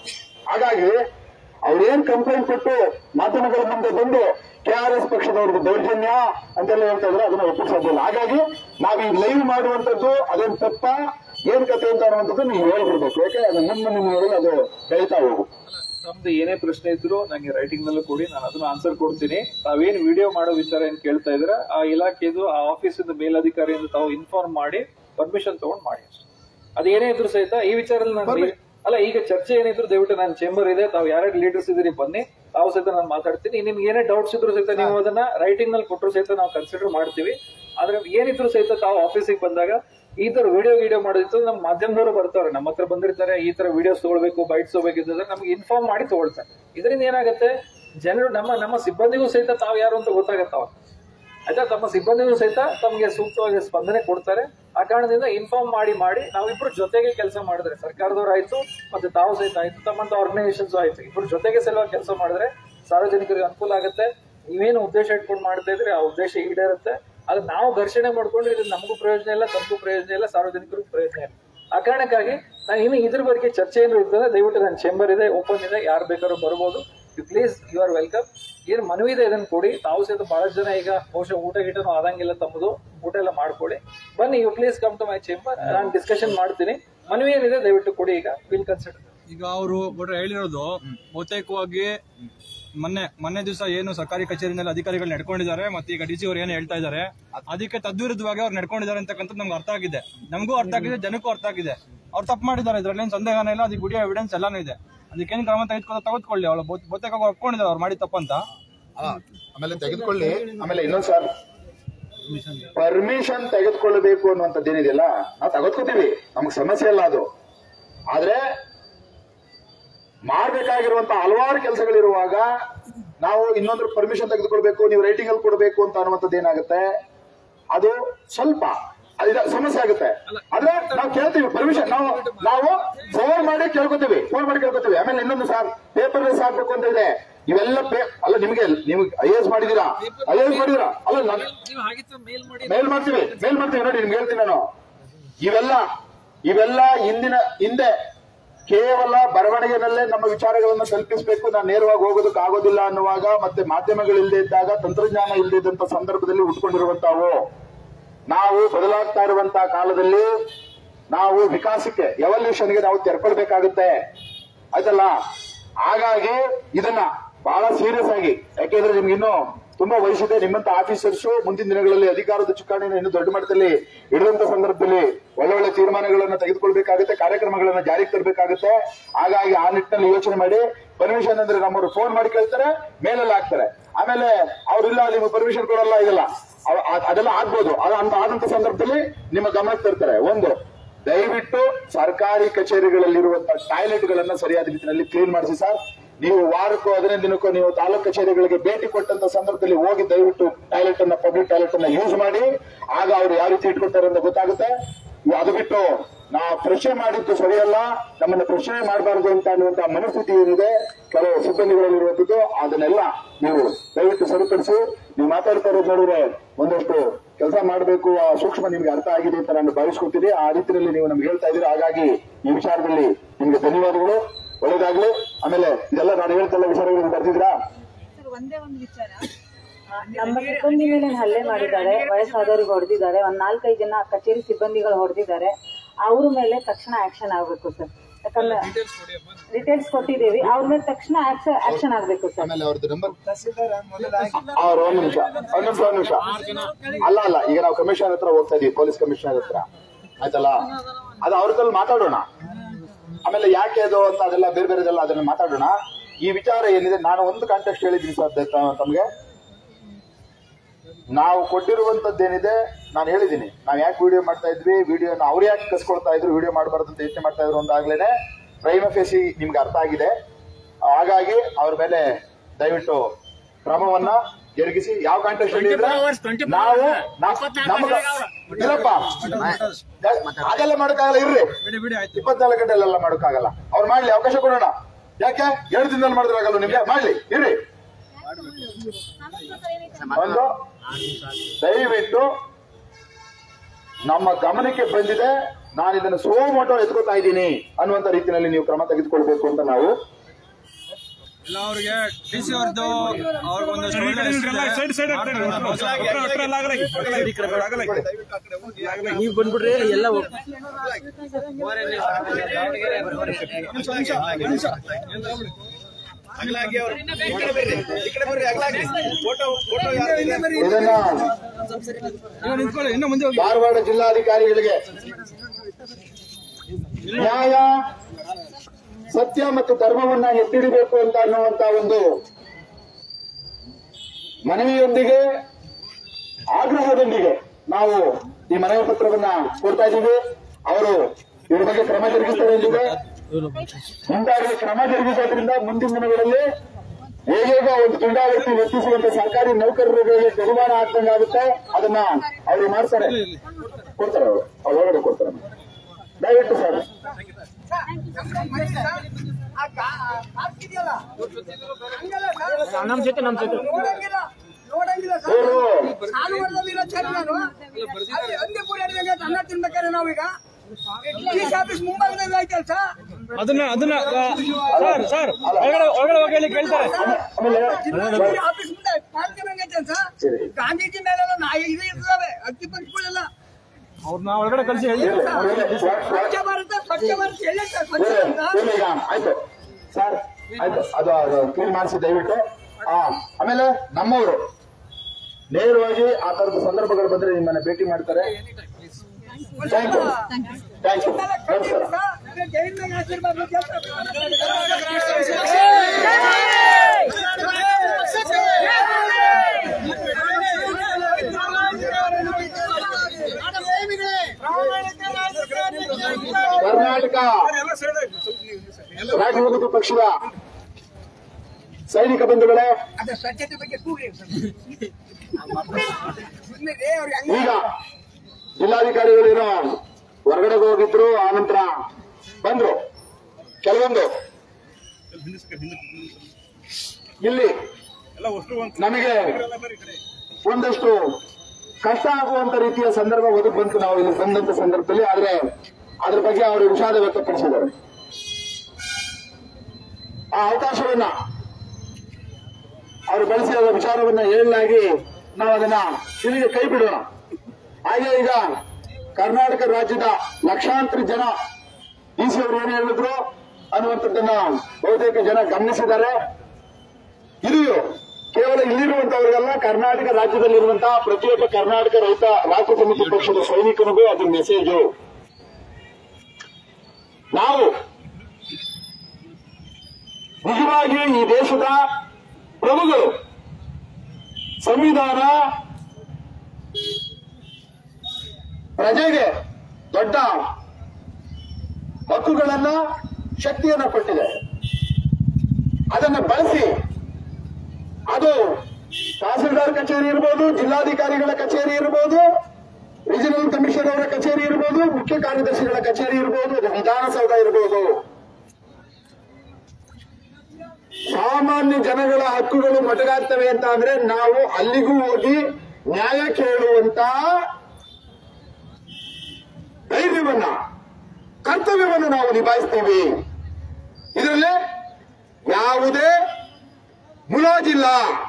ಹಾಗಾಗಿ ಅವ್ರೇನ್ ಕಂಪ್ಲೇಂಟ್ ಕೊಟ್ಟು ಮಾಧ್ಯಮಗಳ ಮುಂದೆ ಬಂದು ಕೆ ಆರ್ ಎಸ್ ಪಕ್ಷದವ್ರಿಗೆ ದೌರ್ಜನ್ಯ ಅಂತೆಲ್ಲ ಹೇಳ್ತಾ ಇದ್ರೆ ಅದನ್ನ ಒಪ್ಪಿಗೆ ಸಾಧ್ಯ ಇಲ್ಲ ಹಾಗಾಗಿ ನಾವ್ ಈ ಲೈವ್ ಮಾಡುವಂತದ್ದು ಅದೇನ್ ತಪ್ಪ ಏನ್ ಕತೆ ಅಂತ ಅನ್ನುವಂಥದ್ದು ನೀವು ಹೇಳ್ಬಿಡ್ಬೇಕು ಯಾಕೆ ಅದು ಮುಂದೆ ನಿಮ್ಮ ಅದು ಬೆಳೀತಾ ಹೋಗು ನಮ್ದು ಏನೇ ಪ್ರಶ್ನೆ ಇದ್ರು ನಂಗೆ ರೈಟಿಂಗ್ ನಲ್ಲೂ ಕೊಡಿ ನಾನು ಅದನ್ನ ಆನ್ಸರ್ ಕೊಡ್ತೀನಿ ತಾವೇನ್ ವಿಡಿಯೋ ಮಾಡೋ ವಿಚಾರ ಏನ್ ಕೇಳ್ತಾ ಇದ್ರ ಆ ಇಲಾಖೆದು ಆ ಆಫೀಸಿಂದ ಮೇಲಧಿಕಾರಿಯಿಂದ ತಾವು ಇನ್ಫಾರ್ಮ್ ಮಾಡಿ ಪರ್ಮಿಷನ್ ತಗೊಂಡ್ ಮಾಡಿ ಅಷ್ಟೇ ಅದೇನೇ ಇದ್ರು ಸಹಿತ ಈ ವಿಚಾರದಲ್ಲಿ ನಾನು ಅಲ್ಲ ಈಗ ಚರ್ಚೆ ಏನಿದ್ರು ದಯವಿಟ್ಟು ನನ್ನ ಚೇಂಬರ್ ಇದೆ ತಾವು ಯಾರ್ಯಾರು ಲೀಡರ್ಸ್ ಇದ್ದೀರಿ ಬನ್ನಿ ತಾವು ಸಹಿತ ನಾನು ಮಾತಾಡ್ತೀನಿ ನಿಮ್ಗೆ ಏನೇ ಡೌಟ್ಸ್ ಇದ್ರು ಸಹಿತ ನೀವು ಅದನ್ನ ರೈಟಿಂಗ್ ನಲ್ಲಿ ಕೊಟ್ಟರು ಸಹಿತ ನಾವು ಕನ್ಸಿಡರ್ ಮಾಡ್ತೀವಿ ಆದ್ರೆ ಏನಿದ್ರು ಸಹಿತ ತಾವು ಆಫೀಸಿಗೆ ಬಂದಾಗ ಈ ತರ ವಿಡಿಯೋ ವಿಡಿಯೋ ಮಾಡೋದಿತ್ತು ನಮ್ಮ ಮಾಧ್ಯಮದವರು ಬರ್ತಾರೆ ನಮ್ಮ ಹತ್ರ ಬಂದಿರ್ತಾರೆ ಈ ತರ ವಿಡಿಯೋಸ್ ತಗೊಳ್ಬೇಕು ಬೈಟ್ಸ್ ಹೋಗ್ಬೇಕಿದ್ರೆ ನಮ್ಗೆ ಇನ್ಫಾರ್ಮ್ ಮಾಡಿ ತಗೊಳ್ತಾರೆ ಇದರಿಂದ ಏನಾಗುತ್ತೆ ಜನರು ನಮ್ಮ ನಮ್ಮ ಸಿಬ್ಬಂದಿಗೂ ಸಹಿತ ತಾವು ಯಾರು ಅಂತ ಗೊತ್ತಾಗತ್ತೆ ಅವಾಗ ಆಯ್ತಾ ತಮ್ಮ ಸಿಬ್ಬಂದಿಗೂ ಸಹಿತ ತಮಗೆ ಸೂಕ್ತವಾಗಿ ಸ್ಪಂದನೆ ಕೊಡ್ತಾರೆ ಆ ಕಾರಣದಿಂದ ಇನ್ಫಾರ್ಮ್ ಮಾಡಿ ಮಾಡಿ ನಾವಿಬ್ರು ಜೊತೆಗೆ ಕೆಲಸ ಮಾಡಿದ್ರೆ ಸರ್ಕಾರದವ್ರು ಆಯ್ತು ಮತ್ತೆ ತಾವು ಸಹಿತ ಆಯ್ತು ತಮ್ಮಂತ ಆರ್ಗನೈಸೇಷನ್ಸ್ ಆಯ್ತು ಇಬ್ರು ಜೊತೆಗೆ ಸಲುವಾಗಿ ಕೆಲಸ ಮಾಡಿದ್ರೆ ಸಾರ್ವಜನಿಕರಿಗೆ ಅನುಕೂಲ ಆಗುತ್ತೆ ನೀವೇನು ಉದ್ದೇಶ ಇಟ್ಕೊಂಡು ಮಾಡ್ತಾ ಇದ್ರೆ ಆ ಉದ್ದೇಶ ಈಡೇರುತ್ತೆ ಅದು ನಾವು ಘರ್ಷಣೆ ಮಾಡ್ಕೊಂಡ್ರೆ ಇದು ನಮಗೂ ಪ್ರಯೋಜನ ಇಲ್ಲ ತಮಗೂ ಪ್ರಯೋಜನ ಇಲ್ಲ ಸಾರ್ವಜನಿಕರಿಗೂ ಪ್ರಯೋಜನ ಇಲ್ಲ ಆ ಕಾರಣಕ್ಕಾಗಿ ನಾನು ಇನ್ನು ಇದ್ರ ಬಗ್ಗೆ ಚರ್ಚೆ ಏನಾದ್ರು ಇರ್ತದೆ ದಯವಿಟ್ಟು ನನ್ನ ಚೇಂಬರ್ ಇದೆ ಓಪನ್ ಇದೆ ಯಾರು ಬೇಕಾದ್ರೂ ಬರ್ಬೋದು you please you are welcome ಏನು ಮನವಿ ಇದೆ ಇದನ್ನ ಕೊಡಿ ತಾವು ಸಹಿತ ಬಹಳಷ್ಟು ಜನ ಈಗ ಬಹುಶಃ ಊಟ ಗೀಟನೂ ಆದಂಗಿಲ್ಲ ತಮ್ಮದು ಊಟ ಎಲ್ಲ ಮಾಡ್ಕೊಳ್ಳಿ ಬನ್ನಿ you please come to my chamber ನಾನು ಡಿಸ್ಕಷನ್ ಮಾಡ್ತೀನಿ ಮನವಿ ಏನಿದೆ ದಯವಿಟ್ಟು ಕೊಡಿ ಈಗ ವಿಲ್ ಕನ್ಸಿಡರ್ ಈಗ ಅವರು ಒಟ್ರೆ ಹೇಳಿರೋದು ಬಹುತೇಕವಾಗಿ ಮೊನ್ನೆ ಮೊನ್ನೆ ದಿವಸ ಏನು ಸರ್ಕಾರಿ ಕಚೇರಿನಲ್ಲಿ ಅಧಿಕಾರಿಗಳು ನಡ್ಕೊಂಡಿದ್ದಾರೆ ಮತ್ತೆ ಈಗ ಡಿ ಸಿ ಅವ್ರು ಏನು ಹೇಳ್ತಾ ಇದ್ದಾರೆ ಅದಕ್ಕೆ ತದ್ವಿರುದ್ಧವಾಗಿ ಅವ್ರು ನಡ್ಕೊಂಡಿದ್ದಾರೆ ಅಂತಕ್ಕಂಥದ್ದು ನಮ್ಗೆ ಅರ್ಥ ಆಗಿದೆ ನಮಗೂ ಅರ್ಥ ಆಗಿದೆ ಜನಕ್ಕೂ ಅರ್ಥ ಆಗಿದೆ ಅವ್ರು ತಪ್ಪು ಮಾಡಿದ್ದಾರೆ ಇದ್ರಲ್ಲಿ ಏನು ಸಂದೇಹನೇ ಇಲ್ಲ ಅದಕ್ಕೆ ವಿಡಿಯೋ ಎವಿಡೆನ್ಸ್ ಎಲ್ಲಾನು ಇದೆ ಅದಕ್ಕೇನು ಕ್ರಮ ತೆಗೆದುಕೊ ತೆಗೆದುಕೊಳ್ಳಿ ಅವಳು ಬಹುತೇಕ ಅವ್ರು ಒಪ್ಕೊಂಡಿದ್ದಾರೆ ಅವ್ರು ಮಾಡಿ ತಪ್ಪಂತ ಆ, ಆಮೇಲೆ ತೆಗೆದುಕೊಳ್ಳಿ ಆಮೇಲೆ ಇನ್ನೊಂದು ಸರ್ ಪರ್ಮಿಷನ್ ತೆಗೆದುಕೊಳ್ಳಬೇಕು ಅನ್ನುವಂಥದ್ದು ಏನಿದೆಯಲ್ಲ ನಾವು ತೆಗೆದುಕೋತೀವಿ ನಮ್ಗೆ ಸಮಸ್ಯೆ ಇಲ್ಲ ಅದು ಆದ್ರೆ ಮಾಡ್ಬೇಕಾಗಿರುವಂತ ಹಲವಾರು ಕೆಲಸಗಳಿರುವಾಗ ನಾವು ಇನ್ನೊಂದ್ರ ಪರ್ಮಿಷನ್ ತೆಗೆದುಕೊಳ್ಬೇಕು ನೀವು ರೈಟಿಂಗ್ ಅಲ್ಲಿ ಕೊಡಬೇಕು ಅಂತ ಅನ್ನುವಂಥದ್ದು ಏನಾಗುತ್ತೆ ಅದು ಸ್ವಲ್ಪ ಅದಿದ ಸಮಸ್ಯೆ ಆಗುತ್ತೆ ಆದ್ರೆ ನಾವು ಕೇಳ್ತೀವಿ ಪರ್ಮಿಷನ್ ನಾವು ನಾವು ಫೋನ್ ಮಾಡಿ ಕೇಳ್ಕೊತೀವಿ ಫೋನ್ ಮಾಡಿ ಕೇಳ್ಕೊತೀವಿ ಆಮೇಲೆ ಇನ್ನೊಂದು ಸರ್ ಪೇಪರ್ ಲೆಸ್ ಹಾಕ್ಬೇಕು ಅಂತ ಇದೆ ಇವೆಲ್ಲ ಪೇ ಅಲ್ಲ ನಿಮಗೆ ನೀವು ಐ ಎಸ್ ಮಾಡಿದೀರಾ ಐ ಎಸ್ ಮಾಡಿದೀರಾ ಅಲ್ಲ ನಾನು ನೀವು ಹಾಗಿತ್ತು ಮೇಲ್ ಮಾಡಿ ಮೇಲ್ ಮಾಡ್ತೀವಿ ಮೇಲ್ ಮಾಡ್ತೀವಿ ನೋಡಿ ನಿಮ್ಗೆ ಹೇಳ್ತೀನಿ ನಾನು ಇವೆಲ್ಲ ಇವೆಲ್ಲ ಹಿಂದಿನ ಹಿಂದೆ ಕೇವಲ ಬರವಣಿಗೆನಲ್ಲೇ ನಮ್ಮ ವಿಚಾರಗಳನ್ನು ತಲುಪಿಸಬೇಕು ನಾನು ನೇರವಾಗಿ ಹೋಗೋದಕ್ಕೆ ಆಗೋದಿಲ್ಲ ಅನ್ನುವಾಗ ಮತ್ತೆ ಮಾಧ್ಯಮಗಳಿಲ್ಲದೆ ಇದ್ದಾಗ ತಂತ್ರಜ್ಞಾನ ಇಲ್ಲದೆ ಇದ್ದಂತ ಸಂದರ್ಭದಲ್ಲಿ ಉಟ್ಕೊಂಡಿರುವಂತಾವು ನಾವು ಬದಲಾಗ್ತಾ ಇರುವಂತಹ ಕಾಲದಲ್ಲಿ ನಾವು ವಿಕಾಸಕ್ಕೆ ಎವಲ್ಯೂಷನ್ಗೆ ನಾವು ತೆರ್ಕೊಳ್ಬೇಕಾಗುತ್ತೆ ಆಯ್ತಲ್ಲ ಹಾಗಾಗಿ ಇದನ್ನ ಬಹಳ ಸೀರಿಯಸ್ ಆಗಿ ಯಾಕೆಂದ್ರೆ ನಿಮ್ಗೆ ಇನ್ನು ತುಂಬಾ ವಯಸ್ಸಿದೆ ನಿಮ್ಮಂತ ಆಫೀಸರ್ಸ್ ಮುಂದಿನ ದಿನಗಳಲ್ಲಿ ಅಧಿಕಾರದ ಚುಕ್ಕಾಣಿಯನ್ನು ಇನ್ನು ದೊಡ್ಡ ಮಟ್ಟದಲ್ಲಿ ಇಡುವಂತ ಸಂದರ್ಭದಲ್ಲಿ ಒಳ್ಳೆ ಒಳ್ಳೆ ತೀರ್ಮಾನಗಳನ್ನ ತೆಗೆದುಕೊಳ್ಬೇಕಾಗುತ್ತೆ ಕಾರ್ಯಕ್ರಮಗಳನ್ನ ಜಾರಿಗೆ ತರಬೇಕಾಗುತ್ತೆ ಹಾಗಾಗಿ ಆ ನಿಟ್ಟಿನಲ್ಲಿ ಯೋಚನೆ ಮಾಡಿ ಪರ್ಮಿಷನ್ ಅಂದ್ರೆ ನಮ್ಮವರು ಫೋನ್ ಮಾಡಿ ಕೇಳ್ತಾರೆ ಮೇಲೆಲ್ಲ ಹಾಕ್ತಾರೆ ಆಮೇಲೆ ಅವ್ರಿಲ್ಲ ನಿಮ್ಗೆ ಪರ್ಮಿಷನ್ ಕೊಡಲ್ಲ ಇದೆಲ್ಲ ಅವ- ಅ- ಅದೆಲ್ಲ ಆಗ್ಬೋದು ಅದು ಅಂತ ಆದಂತ ಸಂದರ್ಭದಲ್ಲಿ ನಿಮ್ಮ ಗಮನಕ್ಕೆ ತರ್ತಾರೆ ಒಂದು ದಯವಿಟ್ಟು ಸರ್ಕಾರಿ ಕಚೇರಿಗಳಲ್ಲಿರುವಂತಹ ಟಾಯ್ಲೆಟ್ ಗಳನ್ನ ಸರಿಯಾದ ರೀತಿಯಲ್ಲಿ ಕ್ಲೀನ್ ಮಾಡಿಸಿ ಸರ್ ನೀವು ವಾರಕ್ಕೂ ಹದಿನೈದು ದಿನಕ್ಕೂ ನೀವು ತಾಲೂಕು ಕಚೇರಿಗಳಿಗೆ ಭೇಟಿ ಕೊಟ್ಟಂತ ಸಂದರ್ಭದಲ್ಲಿ ಹೋಗಿ ದಯವಿಟ್ಟು ಟಾಯ್ಲೆಟ್ ಅನ್ನ ಪಬ್ಲಿಕ್ ಟಾಯ್ಲೆಟ್ ಅನ್ನ ಯೂಸ್ ಮಾಡಿ ಆಗ ಅವ್ರು ಯಾವ ರೀತಿ ಇಟ್ಕೊಳ್ತಾರೆ ಅಂತ ಗೊತ್ತಾಗುತ್ತೆ ಅದು ಬಿಟ್ಟು ನಾವು ಪ್ರಶ್ನೆ ಮಾಡಿದ್ದು ಸರಿಯಲ್ಲ ನಮ್ಮನ್ನ ಪ್ರಶ್ನೆ ಮಾಡಬಾರದು ಅಂತ ಅನ್ನುವಂತ ಮನಸ್ಥಿತಿ ಏನಿದೆ ಕೆಲವು ಸಿಬ್ಬಂದಿಗಳಲ್ಲಿರುವಂತದ್ದು ಅದನ್ನೆಲ್ಲ ನೀವು ದಯವಿಟ್ಟು ಸರಿಪಡಿಸಿ ನೀವು ಮಾತಾಡ್ತಾ ಇರೋದು ನೋಡಿದ್ರೆ ಒಂದಷ್ಟು ಕೆಲಸ ಮಾಡಬೇಕು ಆ ಸೂಕ್ಷ್ಮ ನಿಮ್ಗೆ ಅರ್ಥ ಆಗಿದೆ ಅಂತ ನಾನು ಭಾವಿಸ್ಕೊತೀನಿ ಆ ರೀತಿಯಲ್ಲಿ ನೀವು ನಮ್ಗೆ ಹೇಳ್ತಾ ಇದ್ದೀರಾ ಹಾಗಾಗಿ ಈ ವಿಚಾರದಲ್ಲಿ ನಿಮ್ಗೆ ಧನ್ಯವಾದಗಳು ಒಳ್ಳೇದಾಗ್ಲಿ ಆಮೇಲೆ ಇದೆಲ್ಲ ನಾನು ಹೇಳ್ತಲ್ಲ ವಿಚಾರಗಳಿಗೆ ಬರ್ತಿದ್ರಾ ಸರ್ ಒಂದೇ ಒಂದು ವಿಚಾರ ನಮ್ಮ ಸಿಬ್ಬಂದಿ ಮೇಲೆ ಹಲ್ಲೆ ಮಾಡಿದ್ದಾರೆ ವಯಸ್ಸಾದವ್ರಿಗೆ ಹೊಡೆದಿದ್ದಾರೆ ಒಂದ್ ನಾಲ್ಕೈದು ಜನ ಕಚೇರಿ ಸಿಬ್ಬಂದಿಗಳು ಹೊಡೆದಿದ್ದಾರೆ ಅವ್ರ ಮೇಲೆ ತಕ್ಷಣ ಆಕ್ಷನ್ ಆಗ್ಬೇಕು ಸರ್ ಯಾಕಂದ್ರೆ ಡೀಟೇಲ್ಸ್ ಕೊಟ್ಟಿದ್ದೀವಿ ಅವ್ರ ಮೇಲೆ ತಕ್ಷಣ ಆಕ್ಷನ್ ಆಗ್ಬೇಕು ಸರ್ ಆಮೇಲೆ ಅವ್ರದ್ದು ನಂಬರ್ ಅವ್ರು ಒಂದ್ ನಿಮಿಷ ಒಂದ್ ನಿಮಿಷ ಒಂದ್ ನಿಮಿಷ ಅಲ್ಲ ಅಲ್ಲ ಈಗ ನಾವು ಕಮಿಷನರ್ ಹತ್ರ ಹೋಗ್ತಾ ಇದೀವಿ ಪೊಲೀಸ್ ಕಮಿಷನರ್ ಹತ್ರ ಆಯ್ತಲ್ಲ ಅದು ಅವ್ರ ಹತ್ರ ಮಾತಾಡೋಣ ಆಮೇಲೆ ಯಾಕೆ ಅದು ಅಂತ ಅದೆಲ್ಲ ಬೇರೆ ಬೇರೆದೆಲ್ಲ ಅದನ್ನ ಮಾತಾಡೋಣ ಈ ವಿಚಾರ ಏನಿದೆ ನಾನು ಒಂದು ಕಾಂಟೆಕ್ಸ್ಟ್ ಹೇಳಿದ್ದೀನಿ ಸರ್ ತ- ತಮ್ಗೆ ನಾವು ಕೊಟ್ಟಿರುವಂತದ್ದೇನಿದೆ ನಾನು ಹೇಳಿದ್ದೀನಿ ನಾವು ಯಾಕೆ ವಿಡಿಯೋ ಮಾಡ್ತಾ ಇದ್ವಿ ವಿಡಿಯೋನ ಅವ್ರು ಯಾಕೆ ಕಸ್ಕೊಳ್ತಾ ಇದ್ರು ವಿಡಿಯೋ ಮಾಡಬಾರ್ದು ಅಂತ ಯೋಚನೆ ಮಾಡ್ತಾ ಇದ್ರು ಅಂದಾಗ್ಲೇನೆ ಪ್ರೈಮ ಫೇಸಿ ನಿಮ್ಗೆ ಅರ್ಥ ಆಗಿದೆ ಹಾಗಾಗಿ ಅವ್ರ ಮೇಲೆ ದಯವಿಟ್ಟು ಕ್ರಮವನ್ನ ಜರುಗಿಸಿ ಯಾವ ಕಾಂಟೆಕ್ಸ್ಟ್ ಹೇಳಿದ್ರೆ ನಾವು ನಮ್- ನಮ್ಗ ಇಲ್ಲಪ್ಪ ಅದೆಲ್ಲ ಮಾಡೋಕ್ಕಾಗಲ್ಲ ಇರ್ರಿ ಬಿಡಿ ಬಿಡಿ ಆಯ್ತು ಇಪ್ಪತ್ನಾಲ್ಕು ಗಂಟೆಲೆಲ್ಲ ಮಾಡೋಕ್ಕಾಗಲ್ಲ ಅವ್ರು ಮಾಡ್ಲಿ ಅವಕಾಶ ಕೊಡೋಣ ಯಾಕೆ ಎರಡು ದಿನದಲ್ಲಿ ಮಾಡಿದ್ರೆ ಆಗಲ್ಲ ನಿಮ್ಗೆ ಮಾಡ್ಲಿ ಇರ್ರಿ ಒಂದು ದಯವಿಟ್ಟು ನಮ್ಮ ಗಮನಕ್ಕೆ ಬಂದಿದೆ ನಾನು ಇದನ್ನು ಸೋಮೋಟೋ ಎತ್ಕೋತಾ ಇದ್ದೀನಿ ಅನ್ನುವಂತ ರೀತಿಯಲ್ಲಿ ನೀವು ಕ್ರಮ ತೆಗೆದುಕೊಳ್ಬೇಕು ಅಂತ ನಾವು ಇಲ್ಲ ಅವ್ರಿಗೆ ಡಿ ಸಿ ಅವ್ರದ್ದು ಅವ್ರಿಗೆ ಒಂದಷ್ಟು ಒಳ್ಳೆ ಹೆಸ್ರಿದೆ. ನೀವು ಬಂದ್ಬಿಡ್ರಿ ಎಲ್ಲ ಇದನ್ನ ನೀವು ನಿಂತ್ಕೊಳ್ಳಿ ಇನ್ನು ಮುಂದೆ ಹೋಗಿ ಧಾರವಾಡ ಜಿಲ್ಲಾಧಿಕಾರಿಗಳಿಗೆ ನ್ಯಾಯ ಸತ್ಯ ಮತ್ತು ಧರ್ಮವನ್ನ ಎತ್ತಿಡಬೇಕು ಅಂತ ಅನ್ನುವಂತ ಒಂದು ಮನವಿಯೊಂದಿಗೆ ಆಗ್ರಹದೊಂದಿಗೆ ನಾವು ಈ ಮನವಿ ಪತ್ರವನ್ನ ಕೊಡ್ತಾ ಇದ್ದೀವಿ ಅವರು ಇವ್ರ ಬಗ್ಗೆ ಕ್ರಮ ಜರುಗಿಸ್ತಾರೆ ಎಂದಿದೆ ಮುಂದಾಗಿ ಕ್ರಮ ಜರುಗಿಸೋದ್ರಿಂದ ಮುಂದಿನ ದಿನಗಳಲ್ಲಿ ಹೇಗೇಗ ಒಂದು ತುಂಡಾವೃತ್ತಿ ವರ್ತಿಸುವಂತ ಸರ್ಕಾರಿ ನೌಕರರಿಗೆ ಬಹುಮಾನ ಆಗ್ತಂಗಾಗುತ್ತೆ ಅದನ್ನ ಅವರು ಮಾಡ್ತಾರೆ ಕೊಡ್ತಾರೆ ಅವರು ಅವ್ರ ಒಳಗಡೆ ಕೊಡ್ತಾರೆ ದಯವಿಟ್ಟು ಸರ್ ನಮ್ ಜೊತೆ ನಮ್ ಜೊತೆ ಇವರು ಅನ್ನ ತಿನ್ಬೇಕಾದ್ರೆ ನಾವೀಗ ಆಫೀಸ್ ಮುಂಭಾಗದಲ್ಲಿ ಆಯ್ತಲ್ಲ ಸರ್ ಅದನ್ನ ಅದನ್ನ ಆ, ಸರ್ ಸರ್ ಒಳಗಡೆ ಒಳಗಡೆ ಹೋಗಿ ಹೇಳಿ ಕೇಳ್ತಾರೆ ಆಮೇಲೆ ಆಫೀಸ್ ಮುಂದೆ ಪಾರ್ಟಿ ಹೆಂಗೈತೆ ಸರ್ ಗಾಂಧೀಜಿ ಮೇಲೆಲ್ಲ ನಾ ಇದು ಇರ್ತವೆ ಅಕ್ಕಿ ಪಂಚಗಳೆಲ್ಲ ಅವ್ರನ್ನ ಒಳಗಡೆ ಕಳಿಸಿ ಹೇಳಿ ಸ್ವಚ್ಛ ಭಾರತ ಸ್ವಚ್ಛ ಭಾರತ ಎಲ್ಲೈತೆ ಸ್ವಚ್ಛ ಭಾರತ ಏನು ಈಗ ಆಯ್ತು ಸರ್ ಆಯ್ತು ಅದು ಅದು ಕ್ಲೀನ್ ಮಾಡಿಸಿ ದಯವಿಟ್ಟು ಆ ಆಮೇಲೆ ನಮ್ಮವರು ನೇರವಾಗಿ ಆ ತರದ ಸಂದರ್ಭಗಳು ಬಂದ್ರೆ ನಿಮ್ಮನ್ನ ಭೇಟಿ ಮಾಡ್ತಾರೆ ಥ್ಯಾಂಕ್ ಯು ಥ್ಯಾಂಕ್ ಯು ನಮಸ್ಕಾರ ಜೈಲ್ನಾಗ ಹಾಕಿರ್ಬಾರ್ದು ಕರ್ನಾಟಕ ರಾಷ್ಟ್ರವಾದಿ ಪಕ್ಷದ ಸೈನಿಕ ಬಂಧುಗಳೇ ಅದ ಸ್ವಚ್ಛತೆ ಬಗ್ಗೆ ಕೂಗ್ರಿ ಸುಮ್ಮನೆ ಅವ್ರಿಗೆ ಹಂಗೆ ಈಗ ಜಿಲ್ಲಾಧಿಕಾರಿಗಳು ಏನೋ ಹೊರಗಡೆ ಹೋಗಿದ್ರು ಆ ನಂತರ ಬಂದ್ರು ಕೆಲವೊಂದು ಇಲ್ಲಿ ನಮಗೆ ಒಂದಷ್ಟು ಕಷ್ಟ ಆಗುವಂತ ರೀತಿಯ ಸಂದರ್ಭ ಒದಗಿ ಬಂತು ನಾವು ಇಲ್ಲಿ ಬಂದಂತ ಸಂದರ್ಭದಲ್ಲಿ ಆದ್ರೆ ಅದ್ರ ಬಗ್ಗೆ ಅವರು ವಿಷಾದ ವ್ಯಕ್ತಪಡಿಸಿದ್ದಾರೆ ಆ ಅವಕಾಶವನ್ನ ಅವರು ಬಳಸಿದ ವಿಚಾರವನ್ನ ಹೇಳಲಾಗಿ ನಾವು ಅದನ್ನ ಇಲ್ಲಿಗೆ ಕೈ ಬಿಡೋಣ ಹಾಗೆ ಈಗ ಕರ್ನಾಟಕ ರಾಜ್ಯದ ಲಕ್ಷಾಂತರ ಜನ ಡಿ ಸಿ ಅವರು ಏನು ಹೇಳಿದ್ರು ಅನ್ನುವಂಥದ್ದನ್ನ ಬಹುತೇಕ ಜನ ಗಮನಿಸಿದ್ದಾರೆ ಇದು ಕೇವಲ ಇಲ್ಲಿರುವಂತವರಿಗೆಲ್ಲ ಕರ್ನಾಟಕ ರಾಜ್ಯದಲ್ಲಿರುವಂತಹ ಪ್ರತಿಯೊಬ್ಬ ಕರ್ನಾಟಕ ರೈತ ರಾಷ್ಟ್ರ ಸಮಿತಿ ಪಕ್ಷದ ಸೈನಿಕನಿಗೂ ಅದು ಮೆಸೇಜು ನಾವು ನಿಜವಾಗಿಯೂ ಈ ದೇಶದ ಪ್ರಭುಗಳು ಸಂವಿಧಾನ ಪ್ರಜೆಗೆ ದೊಡ್ಡ ಹಕ್ಕುಗಳನ್ನ ಶಕ್ತಿಯನ್ನ ಕೊಟ್ಟಿದೆ ಅದನ್ನ ಬಳಸಿ ಅದು ತಹಸೀಲ್ದಾರ್ ಕಚೇರಿ ಇರ್ಬೋದು ಜಿಲ್ಲಾಧಿಕಾರಿಗಳ ಕಚೇರಿ ಇರ್ಬೋದು ರೀಜನಲ್ ಕಮಿಷನರ್ ಅವರ ಕಚೇರಿ ಇರ್ಬೋದು ಮುಖ್ಯ ಕಾರ್ಯದರ್ಶಿಗಳ ಕಚೇರಿ ಇರ್ಬೋದು ಅದು ವಿಧಾನಸೌಧ ಇರ್ಬೋದು ಸಾಮಾನ್ಯ ಜನಗಳ ಹಕ್ಕುಗಳು ಮೊಟಕಾಗ್ತವೆ ಅಂತ ಅಂದ್ರೆ ನಾವು ಅಲ್ಲಿಗೂ ಹೋಗಿ ನ್ಯಾಯ ಕೇಳುವಂತ ಧೈರ್ಯವನ್ನ ಕರ್ತವ್ಯವನ್ನು ನಾವು ನಿಭಾಯಿಸ್ತೀವಿ ಇದರಲ್ಲಿ ಯಾವುದೇ ಮುಲಾಜಿಲ್ಲ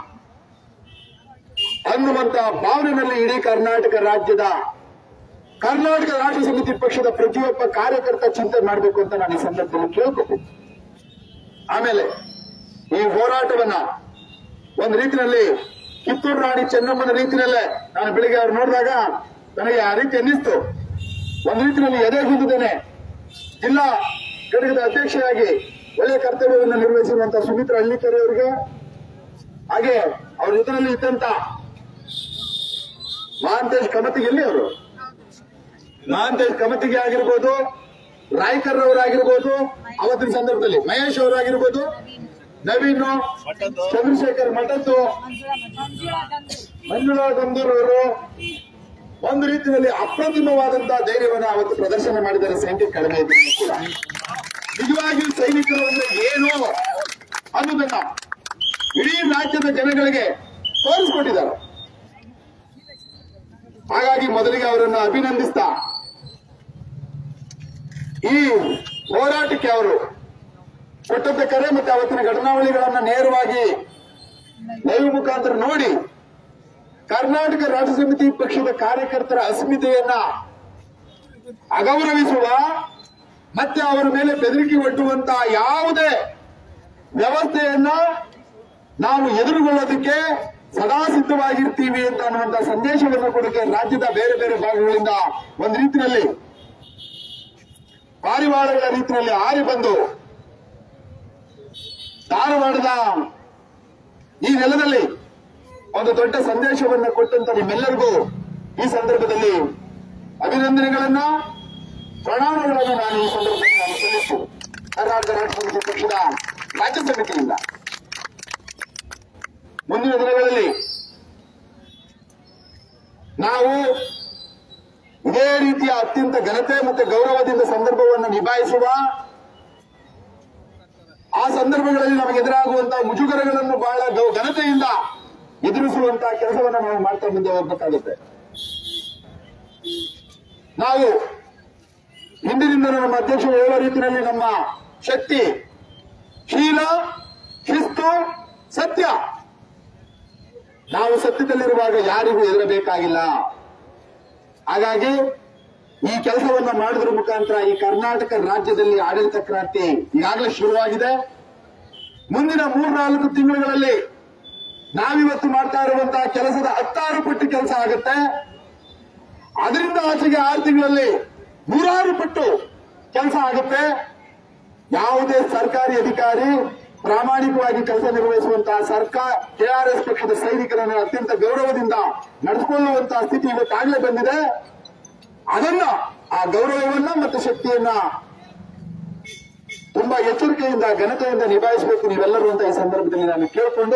ಅನ್ನುವಂತ ಭಾವನೆಯಲ್ಲಿ ಇಡೀ ಕರ್ನಾಟಕ ರಾಜ್ಯದ ಕರ್ನಾಟಕ ರಾಷ್ಟ್ರ ಸಮಿತಿ ಪಕ್ಷದ ಪ್ರತಿಯೊಬ್ಬ ಕಾರ್ಯಕರ್ತ ಚಿಂತನೆ ಮಾಡಬೇಕು ಅಂತ ನಾನು ಈ ಸಂದರ್ಭದಲ್ಲಿ ಕೇಳ್ಕೊತೀನಿ ಆಮೇಲೆ ಈ ಹೋರಾಟವನ್ನ ಒಂದು ರೀತಿಯಲ್ಲಿ ಕಿತ್ತೂರು ರಾಣಿ ಚೆನ್ನಮ್ಮನ ರೀತಿಯಲ್ಲೇ ನಾನು ಬೆಳಿಗ್ಗೆ ಅವ್ರು ನೋಡಿದಾಗ ನನಗೆ ಆ ರೀತಿ ಅನ್ನಿಸ್ತು ಒಂದು ರೀತಿಯಲ್ಲಿ ಎದೆ ಹೊಂದಿದ್ದೇನೆ ಜಿಲ್ಲಾ ಘಟಕದ ಅಧ್ಯಕ್ಷರಾಗಿ ಒಳ್ಳೆಯ ಕರ್ತವ್ಯವನ್ನು ನಿರ್ವಹಿಸಿರುವಂತಹ ಸುಮಿತ್ರಾ ಹಳ್ಳಿಕೆರೆ ಅವರಿಗೆ ಹಾಗೆ ಅವ್ರ ಜೊತೆಯಲ್ಲಿ ಇದ್ದಂತ ಮಹಾಂತೇಶ್ ಕಮತಿಗೆ ಎಲ್ಲಿ ಅವರು ಮಹಾಂತೇಶ್ ಕಮತಿಗೆ ಆಗಿರ್ಬೋದು ರಾಯ್ಕರ್ ಅವರಾಗಿರ್ಬೋದು ಅವತ್ತಿನ ಸಂದರ್ಭದಲ್ಲಿ ಮಹೇಶ್ ಅವರಾಗಿರ್ಬೋದು ನವೀನ್ ಚಂದ್ರಶೇಖರ್ ಮಠದ್ದು ಮಂಜುಳಾ ಗಂಧೂರ್ ಅವರು ಒಂದು ರೀತಿಯಲ್ಲಿ ಅಪ್ರತಿಮವಾದಂತಹ ಧೈರ್ಯವನ್ನು ಅವತ್ತು ಪ್ರದರ್ಶನ ಮಾಡಿದ್ದಾರೆ ಸಂಖ್ಯೆ ಕಡಿಮೆ ಇದ್ರು ಕೂಡ ನಿಜವಾಗಿಯೂ ಸೈನಿಕರು ಅಂದ್ರೆ ಏನು ಅನ್ನೋದನ್ನ ಇಡೀ ರಾಜ್ಯದ ಜನಗಳಿಗೆ ತೋರಿಸ್ಕೊಟ್ಟಿದ್ದಾರೆ ಹಾಗಾಗಿ ಮೊದಲಿಗೆ ಅವರನ್ನು ಅಭಿನಂದಿಸ್ತಾ ಈ ಹೋರಾಟಕ್ಕೆ ಅವರು ಕೊಟ್ಟಂತ ಕರೆ ಮತ್ತೆ ಅವತ್ತಿನ ಘಟನಾವಳಿಗಳನ್ನ ನೇರವಾಗಿ ಲೈವ್ ಮುಖಾಂತರ ನೋಡಿ ಕರ್ನಾಟಕ ರಾಜ್ಯ ಸಮಿತಿ ಪಕ್ಷದ ಕಾರ್ಯಕರ್ತರ ಅಸ್ಮಿತೆಯನ್ನ ಅಗೌರವಿಸುವ ಮತ್ತೆ ಅವರ ಮೇಲೆ ಬೆದರಿಕೆ ಒಡ್ಡುವಂತ ಯಾವುದೇ ವ್ಯವಸ್ಥೆಯನ್ನ ನಾವು ಎದುರುಗೊಳ್ಳೋದಕ್ಕೆ ಸದಾ ಸಿದ್ಧವಾಗಿರ್ತೀವಿ ಅಂತ ಅನ್ನುವಂತ ಸಂದೇಶವನ್ನು ಕೊಡಕ್ಕೆ ರಾಜ್ಯದ ಬೇರೆ ಬೇರೆ ಭಾಗಗಳಿಂದ ಒಂದು ರೀತಿಯಲ್ಲಿ ಪಾರಿವಾಳಗಳ ರೀತಿಯಲ್ಲಿ ಹಾರಿ ಬಂದು ಧಾರವಾಡದ ಈ ನೆಲದಲ್ಲಿ ಒಂದು ದೊಡ್ಡ ಸಂದೇಶವನ್ನು ಕೊಟ್ಟಂತ ನಿಮ್ಮೆಲ್ಲರಿಗೂ ಈ ಸಂದರ್ಭದಲ್ಲಿ ಅಭಿನಂದನೆಗಳನ್ನ ಪ್ರಣಾಮಗಳನ್ನು ನಾನು ಈ ಸಂದರ್ಭದಲ್ಲಿ ನಾನು ಸಲ್ಲಿಸು ಕರ್ನಾಟಕ ರಾಷ್ಟ್ರ ಸಮಿತಿ ಪಕ್ಷದ ರಾಜ್ಯ ಸಮಿತಿಯಿಂದ ಮುಂದಿನ ದಿನಗಳಲ್ಲಿ ನಾವು ಇದೇ ರೀತಿಯ ಅತ್ಯಂತ ಘನತೆ ಮತ್ತು ಗೌರವದಿಂದ ಸಂದರ್ಭವನ್ನು ನಿಭಾಯಿಸುವ ಆ ಸಂದರ್ಭಗಳಲ್ಲಿ ನಮಗೆ ಎದುರಾಗುವಂತಹ ಮುಜುಗರಗಳನ್ನು ಬಹಳ ಗೌ- ಘನತೆಯಿಂದ ಎದುರಿಸುವಂತಹ ಕೆಲಸವನ್ನು ನಾವು ಮಾಡ್ತಾ ಮುಂದೆ ಹೋಗ್ಬೇಕಾಗುತ್ತೆ ನಾವು ಹಿಂದಿನಿಂದ ನಮ್ಮ ಅಧ್ಯಕ್ಷರು ಹೇಳೋ ರೀತಿಯಲ್ಲಿ ನಮ್ಮ ಶಕ್ತಿ ಶೀಲ ಶಿಸ್ತು ಸತ್ಯ ನಾವು ಸತ್ಯದಲ್ಲಿರುವಾಗ ಯಾರಿಗೂ ಹೆದರಬೇಕಾಗಿಲ್ಲ ಹಾಗಾಗಿ ಈ ಕೆಲಸವನ್ನ ಮಾಡೋದ್ರ ಮುಖಾಂತರ ಈ ಕರ್ನಾಟಕ ರಾಜ್ಯದಲ್ಲಿ ಆಡಳಿತ ಕ್ರಾಂತಿ ಈಗಾಗಲೇ ಶುರುವಾಗಿದೆ ಮುಂದಿನ ಮೂರ್ನಾಲ್ಕು ತಿಂಗಳುಗಳಲ್ಲಿ ನಾವಿವತ್ತು ಮಾಡ್ತಾ ಇರುವಂತಹ ಕೆಲಸದ ಹತ್ತಾರು ಪಟ್ಟು ಕೆಲಸ ಆಗುತ್ತೆ ಅದರಿಂದ ಆಚೆಗೆ ಆರು ತಿಂಗಳಲ್ಲಿ ನೂರಾರು ಪಟ್ಟು ಕೆಲಸ ಆಗುತ್ತೆ ಯಾವುದೇ ಸರ್ಕಾರಿ ಅಧಿಕಾರಿ ಪ್ರಾಮಾಣಿಕವಾಗಿ ಕೆಲಸ ನಿರ್ವಹಿಸುವಂತಹ ಸರ್ಕಾರ ಕೆಆರ್ಎಸ್ ಪಕ್ಷದ ಸೈನಿಕರನ್ನು ಅತ್ಯಂತ ಗೌರವದಿಂದ ನಡೆದುಕೊಳ್ಳುವಂತಹ ಸ್ಥಿತಿ ಇವತ್ತಾಗಲೇ ಬಂದಿದೆ ಅದನ್ನ ಆ ಗೌರವವನ್ನ ಮತ್ತು ಶಕ್ತಿಯನ್ನ ತುಂಬಾ ಎಚ್ಚರಿಕೆಯಿಂದ ಘನತೆಯಿಂದ ನಿಭಾಯಿಸಬೇಕು ನೀವೆಲ್ಲರೂ ಅಂತ ಈ ಸಂದರ್ಭದಲ್ಲಿ ನಾನು ಕೇಳಿಕೊಂಡು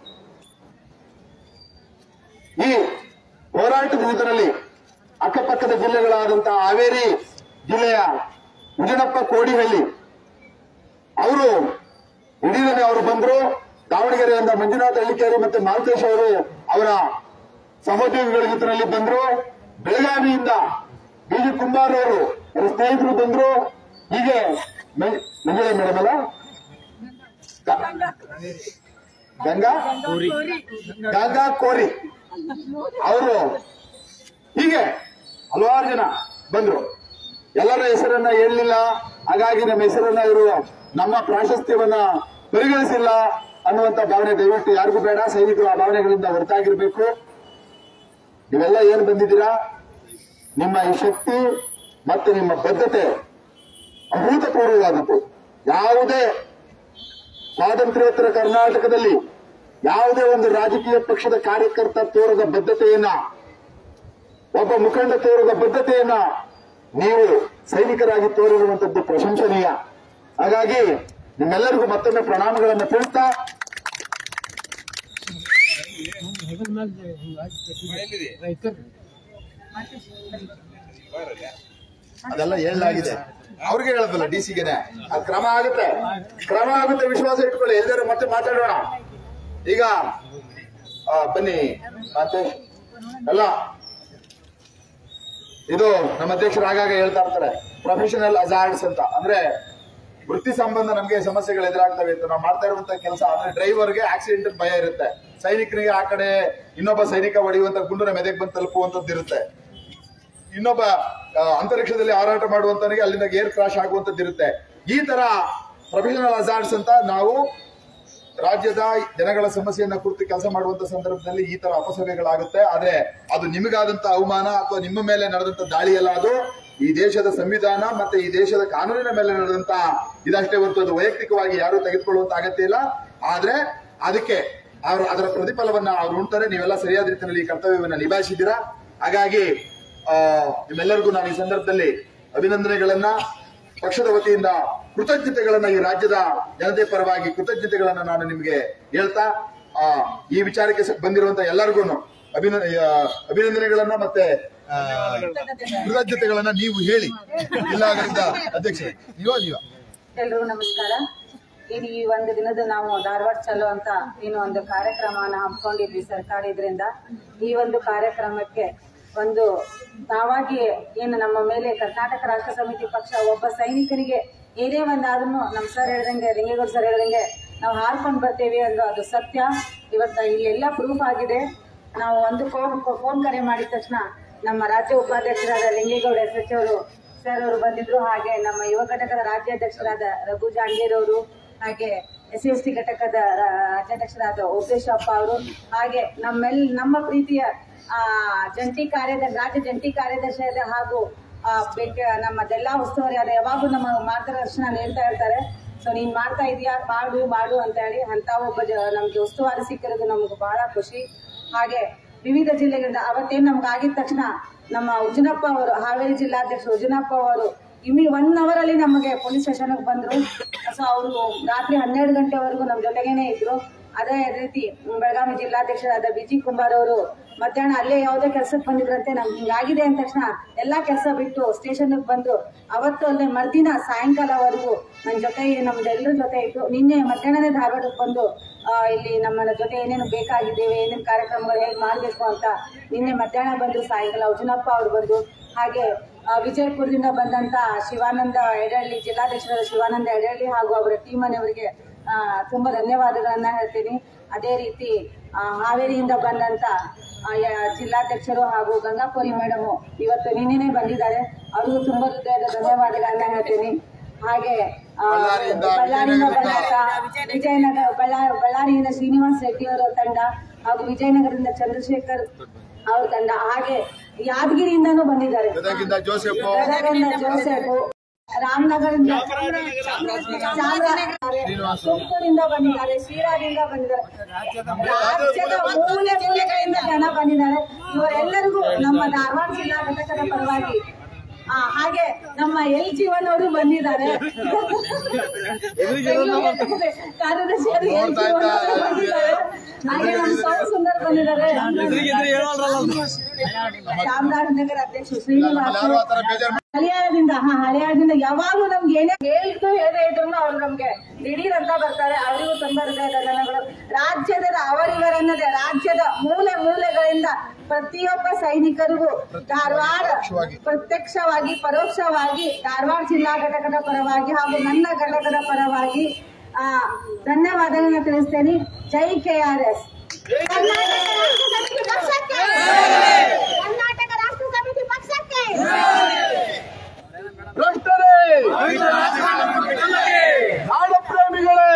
ಈ ಹೋರಾಟದ ಇದರಲ್ಲಿ ಅಕ್ಕಪಕ್ಕದ ಜಿಲ್ಲೆಗಳಾದಂತಹ ಹಾವೇರಿ ಜಿಲ್ಲೆಯ ಉಜನಪ್ಪ ಕೋಡಿಹಳ್ಳಿ ಅವರು ದಿಢೀರನೆ ಅವರು ಬಂದ್ರು ದಾವಣಗೆರೆಯಿಂದ ಮಂಜುನಾಥ್ ಹಳ್ಳಿಕೇರಿ ಮತ್ತೆ ಮಾಲ್ತೇಶ್ ಅವರು ಅವರ ಸಹೋದ್ಯೋಗಿಗಳ ಜೊತೆಯಲ್ಲಿ ಬಂದ್ರು ಬೆಳಗಾವಿಯಿಂದ ಬಿಜಿ ಕುಮಾರ್ ಅವರು ಅವರ ಸ್ನೇಹಿತರು ಬಂದ್ರು ಹೀಗೆ ಮ- ಮಂಜುಳಾ ಮೇಡಮ್ ಅಲ್ಲ ಗ- ಗಂಗಾ ಗಂಗಾ ಕೋರಿ ಅವರು ಹೀಗೆ ಹಲವಾರು ಜನ ಬಂದ್ರು ಎಲ್ಲರ ಹೆಸರನ್ನ ಹೇಳಲಿಲ್ಲ ಹಾಗಾಗಿ ನಮ್ಮ ಹೆಸರನ್ನ ಇವರು ನಮ್ಮ ಪ್ರಾಶಸ್ತ್ಯವನ್ನ ಪರಿಗಣಿಸಿಲ್ಲ ಅನ್ನುವಂತ ಭಾವನೆ ದಯವಿಟ್ಟು ಯಾರಿಗೂ ಬೇಡ ಸೈನಿಕರು ಆ ಭಾವನೆಗಳಿಂದ ಹೊರತಾಗಿರ್ಬೇಕು ನೀವೆಲ್ಲ ಏನ್ ಬಂದಿದ್ದೀರಾ ನಿಮ್ಮ ಈ ಶಕ್ತಿ ಮತ್ತು ನಿಮ್ಮ ಬದ್ಧತೆ ಅಭೂತಪೂರ್ವವಾದದ್ದು ಯಾವುದೇ ಸ್ವಾತಂತ್ರ್ಯೋತ್ತರ ಕರ್ನಾಟಕದಲ್ಲಿ ಯಾವುದೇ ಒಂದು ರಾಜಕೀಯ ಪಕ್ಷದ ಕಾರ್ಯಕರ್ತ ತೋರದ ಬದ್ಧತೆಯನ್ನ ಒಬ್ಬ ಮುಖಂಡ ತೋರದ ಬದ್ಧತೆಯನ್ನ ನೀವು ಸೈನಿಕರಾಗಿ ತೋರಿರುವಂತದ್ದು ಪ್ರಶಂಸನೀಯ ಹಾಗಾಗಿ ನಿಮ್ಮೆಲ್ಲರಿಗೂ ಮತ್ತೊಮ್ಮೆ ಪ್ರಣಾಮಗಳನ್ನು ತಿಳಿಸ್ತಾ ಅದೆಲ್ಲ ಹೇಳಲಾಗಿದೆ ಅವ್ರಿಗೆ ಹೇಳೋದಲ್ಲ ಡಿ ಸಿಗೆನೆ ಅದು ಕ್ರಮ ಆಗುತ್ತೆ ಕ್ರಮ ಆಗುತ್ತೆ ವಿಶ್ವಾಸ ಇಟ್ಕೊಳ್ಳಿ ಎಲ್ಲರೂ ಮತ್ತೆ ಮಾತಾಡೋಣ ಈಗ ಆ, ಬನ್ನಿ ಮತ್ತೆ ಅಲ್ಲ ಇದು ನಮ್ಮ ಅಧ್ಯಕ್ಷರು ಆಗಾಗ ಹೇಳ್ತಾ ಇರ್ತಾರೆ ಪ್ರೊಫೆಷನಲ್ ಅಜಾರ್ಡ್ಸ್ ಅಂತ ಅಂದ್ರೆ ವೃತ್ತಿ ಸಂಬಂಧ ನಮಗೆ ಸಮಸ್ಯೆಗಳು ಎದುರಾಗ್ತವೆ ಅಂತ ನಾವು ಮಾಡ್ತಾ ಇರುವಂತ ಕೆಲಸ ಅಂದ್ರೆ ಡ್ರೈವರ್ಗೆ ಆಕ್ಸಿಡೆಂಟ್ ಭಯ ಇರುತ್ತೆ ಸೈನಿಕನಿಗೆ ಆ ಕಡೆ ಇನ್ನೊಬ್ಬ ಸೈನಿಕ ಹೊಡೆಯುವಂತ ಗುಂಡು ನಮ್ಮ ಎದೆಗೆ ಬಂದು ತಲುಪುವಂತದ್ದು ಇರುತ್ತೆ ಇನ್ನೊಬ್ಬ ಆ, ಅಂತರಿಕ್ಷದಲ್ಲಿ ಹಾರಾಟ ಮಾಡುವಂತನಿಗೆ ಅಲ್ಲಿಂದ ಏರ್ ಕ್ರಾಶ್ ಆಗುವಂತದ್ದು ಇರುತ್ತೆ ಈ ತರ ಪ್ರೊಫೆಷನಲ್ ಅಜಾರ್ಡ್ಸ್ ಅಂತ ನಾವು ರಾಜ್ಯದ ಜನಗಳ ಸಮಸ್ಯೆಯನ್ನ ಕುರಿತು ಕೆಲಸ ಮಾಡುವಂತ ಸಂದರ್ಭದಲ್ಲಿ ಈ ತರ ಅಪಸವ್ಯಗಳಾಗುತ್ತೆ ಆದ್ರೆ ಅದು ನಿಮಗಾದಂತ ಅವಮಾನ ಅಥವಾ ನಿಮ್ಮ ಮೇಲೆ ನಡೆದಂತ ದಾಳಿ ಅಲ್ಲ ಅದು ಈ ದೇಶದ ಸಂವಿಧಾನ ಮತ್ತೆ ಈ ದೇಶದ ಕಾನೂನಿನ ಮೇಲೆ ನಡೆದಂತ ಇದಷ್ಟೇ ಹೊರತು ಅದು ವೈಯಕ್ತಿಕವಾಗಿ ಯಾರು ತೆಗೆದುಕೊಳ್ಳುವಂತ ಅಗತ್ಯ ಇಲ್ಲ ಆದ್ರೆ ಅದಕ್ಕೆ ಅವರು ಅದರ ಪ್ರತಿಫಲವನ್ನ ಅವ್ರು ಉಣ್ತಾರೆ ನೀವೆಲ್ಲ ಸರಿಯಾದ ರೀತಿಯಲ್ಲಿ ಈ ಕರ್ತವ್ಯವನ್ನ ನಿಭಾಯಿಸಿದ್ದೀರಾ ಹಾಗಾಗಿ ಆ, ನಿಮ್ಮೆಲ್ಲರಿಗೂ ನಾನು ಈ ಸಂದರ್ಭದಲ್ಲಿ ಅಭಿನಂದನೆಗಳನ್ನ ಪಕ್ಷದ ವತಿಯಿಂದ ಕೃತಜ್ಞತೆಗಳನ್ನ ಈ ರಾಜ್ಯದ ಜನತೆ ಪರವಾಗಿ ಕೃತಜ್ಞತೆಗಳನ್ನ ನಾನು ನಿಮಗೆ ಹೇಳ್ತಾ ಆ, ಈ ವಿಚಾರಕ್ಕೆ ಸ- ಬಂದಿರುವಂತ ಎಲ್ಲರಿಗೂ ಅಭಿನ ಆ, ಅಭಿನಂದನೆಗಳನ್ನ ಮತ್ತೆ ಆ, ಕೃತಜ್ಞತೆಗಳನ್ನ ನೀವು ಹೇಳಿ ಇಲ್ಲ ಅದರಿಂದ ಅಧ್ಯಕ್ಷರೇ ನೀವ ನೀವ ಎಲ್ರಿಗೂ ನಮಸ್ಕಾರ ಏನು ಈ ಒಂದು ದಿನದ ನಾವು ಧಾರವಾಡ ಚಲೋ ಅಂತ ಏನು ಒಂದು ಕಾರ್ಯಕ್ರಮನ ಹಮ್ಮಿಕೊಂಡಿದ್ವಿ ಸರ್ಕಾರ ಇದರಿಂದ ಈ ಒಂದು ಕಾರ್ಯಕ್ರಮಕ್ಕೆ ಒಂದು ತಾವಾಗಿ ಏನು ನಮ್ಮ ಮೇಲೆ ಕರ್ನಾಟಕ ರಾಷ್ಟ್ರ ಸಮಿತಿ ಪಕ್ಷ ಒಬ್ಬ ಸೈನಿಕನಿಗೆ ಏನೇ ಒಂದಾದ್ರೂ ನಮ್ಮ ಸರ್ ಹೇಳ್ದಂಗೆ ಲಿಂಗೇಗೌಡ ಸರ್ ಹೇಳ್ದಂಗೆ ನಾವು ಹಾರ್ಕೊಂಡು ಬರ್ತೇವೆ ಅಂದ್ರೆ ಅದು ಸತ್ಯ ಇವತ್ತು ಇಲ್ಲೆಲ್ಲ ಪ್ರೂಫ್ ಆಗಿದೆ ನಾವು ಒಂದು ಫೋನ್ ಫೋನ್ ಕರೆ ಮಾಡಿದ ತಕ್ಷಣ ನಮ್ಮ ರಾಜ್ಯ ಉಪಾಧ್ಯಕ್ಷರಾದ ಲಿಂಗೇಗೌಡ ಎಸ್ ಎಚ್ ಅವರು ಸರ್ ಅವರು ಬಂದಿದ್ರು ಹಾಗೆ ನಮ್ಮ ಯುವ ಘಟಕದ ರಾಜ್ಯಾಧ್ಯಕ್ಷರಾದ ರಘು ಜಾಂಗೀರ್ ಅವರು ಹಾಗೆ ಎಸ್ ಸಿ ಎಸ್ ಟಿ ಘಟಕದ ರಾ- ರಾಜ್ಯಾಧ್ಯಕ್ಷರಾದ ಓಪೇಶಪ್ಪ ಅವರು ಹಾಗೆ ನಮ್ಮೆಲ್ ನಮ್ಮ ಪ್ರೀತಿಯ ಆ, ಜಂಟಿ ಕಾರ್ಯದರ್ಶಿ ರಾಜ್ಯ ಜಂಟಿ ಕಾರ್ಯದರ್ಶಿಯಾದ ಹಾಗೂ ಆ, ಬೇಕ ನಮ್ಮ ಜಿಲ್ಲಾ ಉಸ್ತುವಾರಿ ಆದ ಯಾವಾಗೂ ನಮ್ಮ ಮಾರ್ಗದರ್ಶನ ನೀಡ್ತಾ ಇರ್ತಾರೆ ಸೊ ನೀನ್ ಮಾಡ್ತಾ ಇದೀಯಾ ಮಾಡು ಮಾಡು ಅಂತ ಹೇಳಿ ಅಂತ ಒಬ್ಬ ಜ- ನಮ್ಗೆ ಉಸ್ತುವಾರಿ ಸಿಕ್ಕಿರೋದು ನಮ್ಗೆ ಬಹಳ ಖುಷಿ ಹಾಗೆ ವಿವಿಧ ಜಿಲ್ಲೆಗಳಿಂದ ಅವತ್ತೇನ್ ನಮ್ಗೆ ಆಗಿದ ತಕ್ಷಣ ನಮ್ಮ ಉಜನಪ್ಪ ಅವರು ಹಾವೇರಿ ಜಿಲ್ಲಾಧ್ಯಕ್ಷರು ಉಜನಪ್ಪ ಅವರು ಇಮಿ ಒನ್ ಅವರ್ ಅಲ್ಲಿ ನಮಗೆ ಪೊಲೀಸ್ ಸ್ಟೇಷನ್ ಬಂದ್ರು ಸೊ ಅವರು ರಾತ್ರಿ ಹನ್ನೆರಡು ಗಂಟೆವರೆಗೂ ನಮ್ಮ ಜೊತೆಗೇನೆ ಇದ್ರು ಅದೇ ರೀತಿ ಬೆಳಗಾವಿ ಜಿಲ್ಲಾಧ್ಯಕ್ಷರಾದ ಬಿಜಿ ಕುಮಾರ್ ಅವರು ಮಧ್ಯಾಹ್ನ ಅಲ್ಲೇ ಯಾವುದೇ ಕೆಲಸಕ್ಕೆ ಬಂದಿದ್ರಂತೆ ನಮ್ಗೆ ಹಿಂಗಾಗಿದೆ ಅಂದ ತಕ್ಷಣ ಎಲ್ಲಾ ಕೆಲಸ ಬಿಟ್ಟು ಸ್ಟೇಷನ್ಗೆ ಬಂದು ಅವತ್ತು ಅಲ್ಲೇ ಮರ್ದಿನ ಸಾಯಂಕಾಲವರೆಗೂ ನನ್ನ ಜೊತೆ ನಮ್ದೆಲ್ಲರ ಜೊತೆ ಇತ್ತು ನಿನ್ನೆ ಮಧ್ಯಾಹ್ನನೇ ಧಾರವಾಡಕ್ಕೆ ಬಂದು ಆ, ಇಲ್ಲಿ ನಮ್ಮ ಜೊತೆ ಏನೇನು ಬೇಕಾಗಿದ್ದೇವೆ ಏನೇನು ಕಾರ್ಯಕ್ರಮಗಳು ಹೇಗೆ ಮಾಡಬೇಕು ಅಂತ ನಿನ್ನೆ ಮಧ್ಯಾಹ್ನ ಬಂದು ಸಾಯಂಕಾಲ ಉಜನಪ್ಪ ಅವರು ಬಂದು ಹಾಗೆ ಆ, ವಿಜಯಪುರದಿಂದ ಬಂದಂತ ಶಿವಾನಂದ ಎಡಹಳ್ಳಿ ಜಿಲ್ಲಾಧ್ಯಕ್ಷರಾದ ಶಿವಾನಂದ ಎಡಹಳ್ಳಿ ಹಾಗೂ ಅವರ ಟೀಮ್ ಮನೆಯವರಿಗೆ ಆ, ತುಂಬಾ ಧನ್ಯವಾದಗಳನ್ನ ಹೇಳ್ತೀನಿ ಅದೇ ರೀತಿ ಆ, ಹಾವೇರಿಯಿಂದ ಬಂದಂತ ಆ, ಯ- ಜಿಲ್ಲಾಧ್ಯಕ್ಷರು ಹಾಗೂ ಗಂಗಾಪುರಿ ಮೇಡಮ್ ಇವತ್ತು ನಿನ್ನೆನೆ ಬಂದಿದ್ದಾರೆ ಅವ್ರಿಗೂ ತುಂಬಾ ಹೃದಯದ ಧನ್ಯವಾದಗಳನ್ನ ಹೇಳ್ತೀನಿ ಹಾಗೆ ಆ, ಬಳ್ಳಾರಿಯಿಂದ ಬಳ್ಳಾರಿಯಿಂದ ಬಂದಂತ ವಿಜಯನಗರ ಬಳ್ಳಾರಿ ಬಳ್ಳಾರಿಯಿಂದ ಶ್ರೀನಿವಾಸ್ ರೆಡ್ಡಿ ಅವರ ತಂಡ ಹಾಗೂ ವಿಜಯನಗರದಿಂದ ಚಂದ್ರಶೇಖರ್ ಅವ್ರ ತಂಡ ಹಾಗೆ ಯಾದಗಿರಿಯಿಂದನೂ ಬಂದಿದ್ದಾರೆ ಗದಗಿಂದ ಜೋಸೆಫ್ ಗದಗದಿಂದ ಜೋಸೆಫ್ ರಾಮನಗರದಿಂದ ತುಮಕೂರಿಂದ ಬಂದಿದ್ದಾರೆ ಶ್ರೀರಾದಿಂದ ಬಂದಿದ್ದಾರೆ ರಾಜ್ಯದ ಮೂಲೆ ಮೂಲೆಗಳಿಂದ ಜನ ಬಂದಿದ್ದಾರೆ ಇವರೆಲ್ಲರಿಗೂ ನಮ್ಮ ಧಾರವಾಡ ಜಿಲ್ಲಾ ಘಟಕದ ಪರವಾಗಿ ಆ, ಹಾಗೆ ನಮ್ಮ ಎಲ್ ಜೀವನ್ ಅವರು ಬಂದಿದ್ದಾರೆ ಕಾರ್ಯದರ್ಶಿಯಾದ ಎಲ್ ಜೀವನ್ ಅವರು ಬಂದಿದ್ದಾರೆ ಹಾಗೆ ನಮ್ಮ ಸೌ ಸುಂದರ್ ಬಂದಿದ್ದಾರೆ ಚಾಮರಾಜನಗರ ಅಧ್ಯಕ್ಷ ಶ್ರೀನಿವಾಸ್ ಯಾರು ಆತರ ಬೇಜಾರು ಹಳಿಯಾಳದಿಂದ ಹಾ ಹಳಿಯಾಳದಿಂದ ಯಾವಾಗ್ಲೂ ನಮ್ಗೆ ಏನೇ ಹೇಳಿದ್ರು ಹೇಳೇ ಇದ್ರು ಅವ್ರು ನಮ್ಗೆ ದಿಢೀರ್ ಅಂತ ಬರ್ತಾರೆ ಅವರಿಗೂ ತುಂಬಾ ಹೃದಯ ಧನ್ಯವಾದಗಳು ರಾಜ್ಯದ ಅವರಿವರನ್ನದೇ ರಾಜ್ಯದ ಮೂಲೆ ಮೂಲೆಗಳಿಂದ ಪ್ರತಿಯೊಬ್ಬ ಸೈನಿಕರಿಗೂ ಧಾರವಾಡ ಪ್ರತ್ಯಕ್ಷವಾಗಿ ಪರೋಕ್ಷವಾಗಿ ಧಾರವಾಡ ಜಿಲ್ಲಾ ಘಟಕದ ಪರವಾಗಿ ಹಾಗೂ ನನ್ನ ಘಟಕದ ಪರವಾಗಿ ಆ ಧನ್ಯವಾದಗಳನ್ನ ತಿಳಿಸ್ತೇನೆ ಜೈ K R S Karnataka Rashtra Samithi ಪಕ್ಷಕ್ಕೆ ಭ್ರಷ್ಟರೇ ನಾಡ ಪ್ರೇಮಿಗಳೇ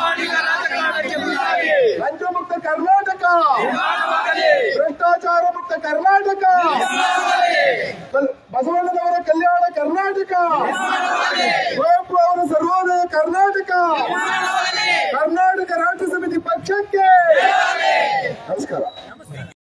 ಲಂಚ ಮುಕ್ತ ಕರ್ನಾಟಕ ಭ್ರಷ್ಟಾಚಾರ ಮುಕ್ತ ಕರ್ನಾಟಕ ಬಲ್- ಬಸವಣ್ಣನವರ ಕಲ್ಯಾಣ ಕರ್ನಾಟಕ ಕುವೆಂಪು ಅವರ ಸರ್ವೋದಯ ಕರ್ನಾಟಕ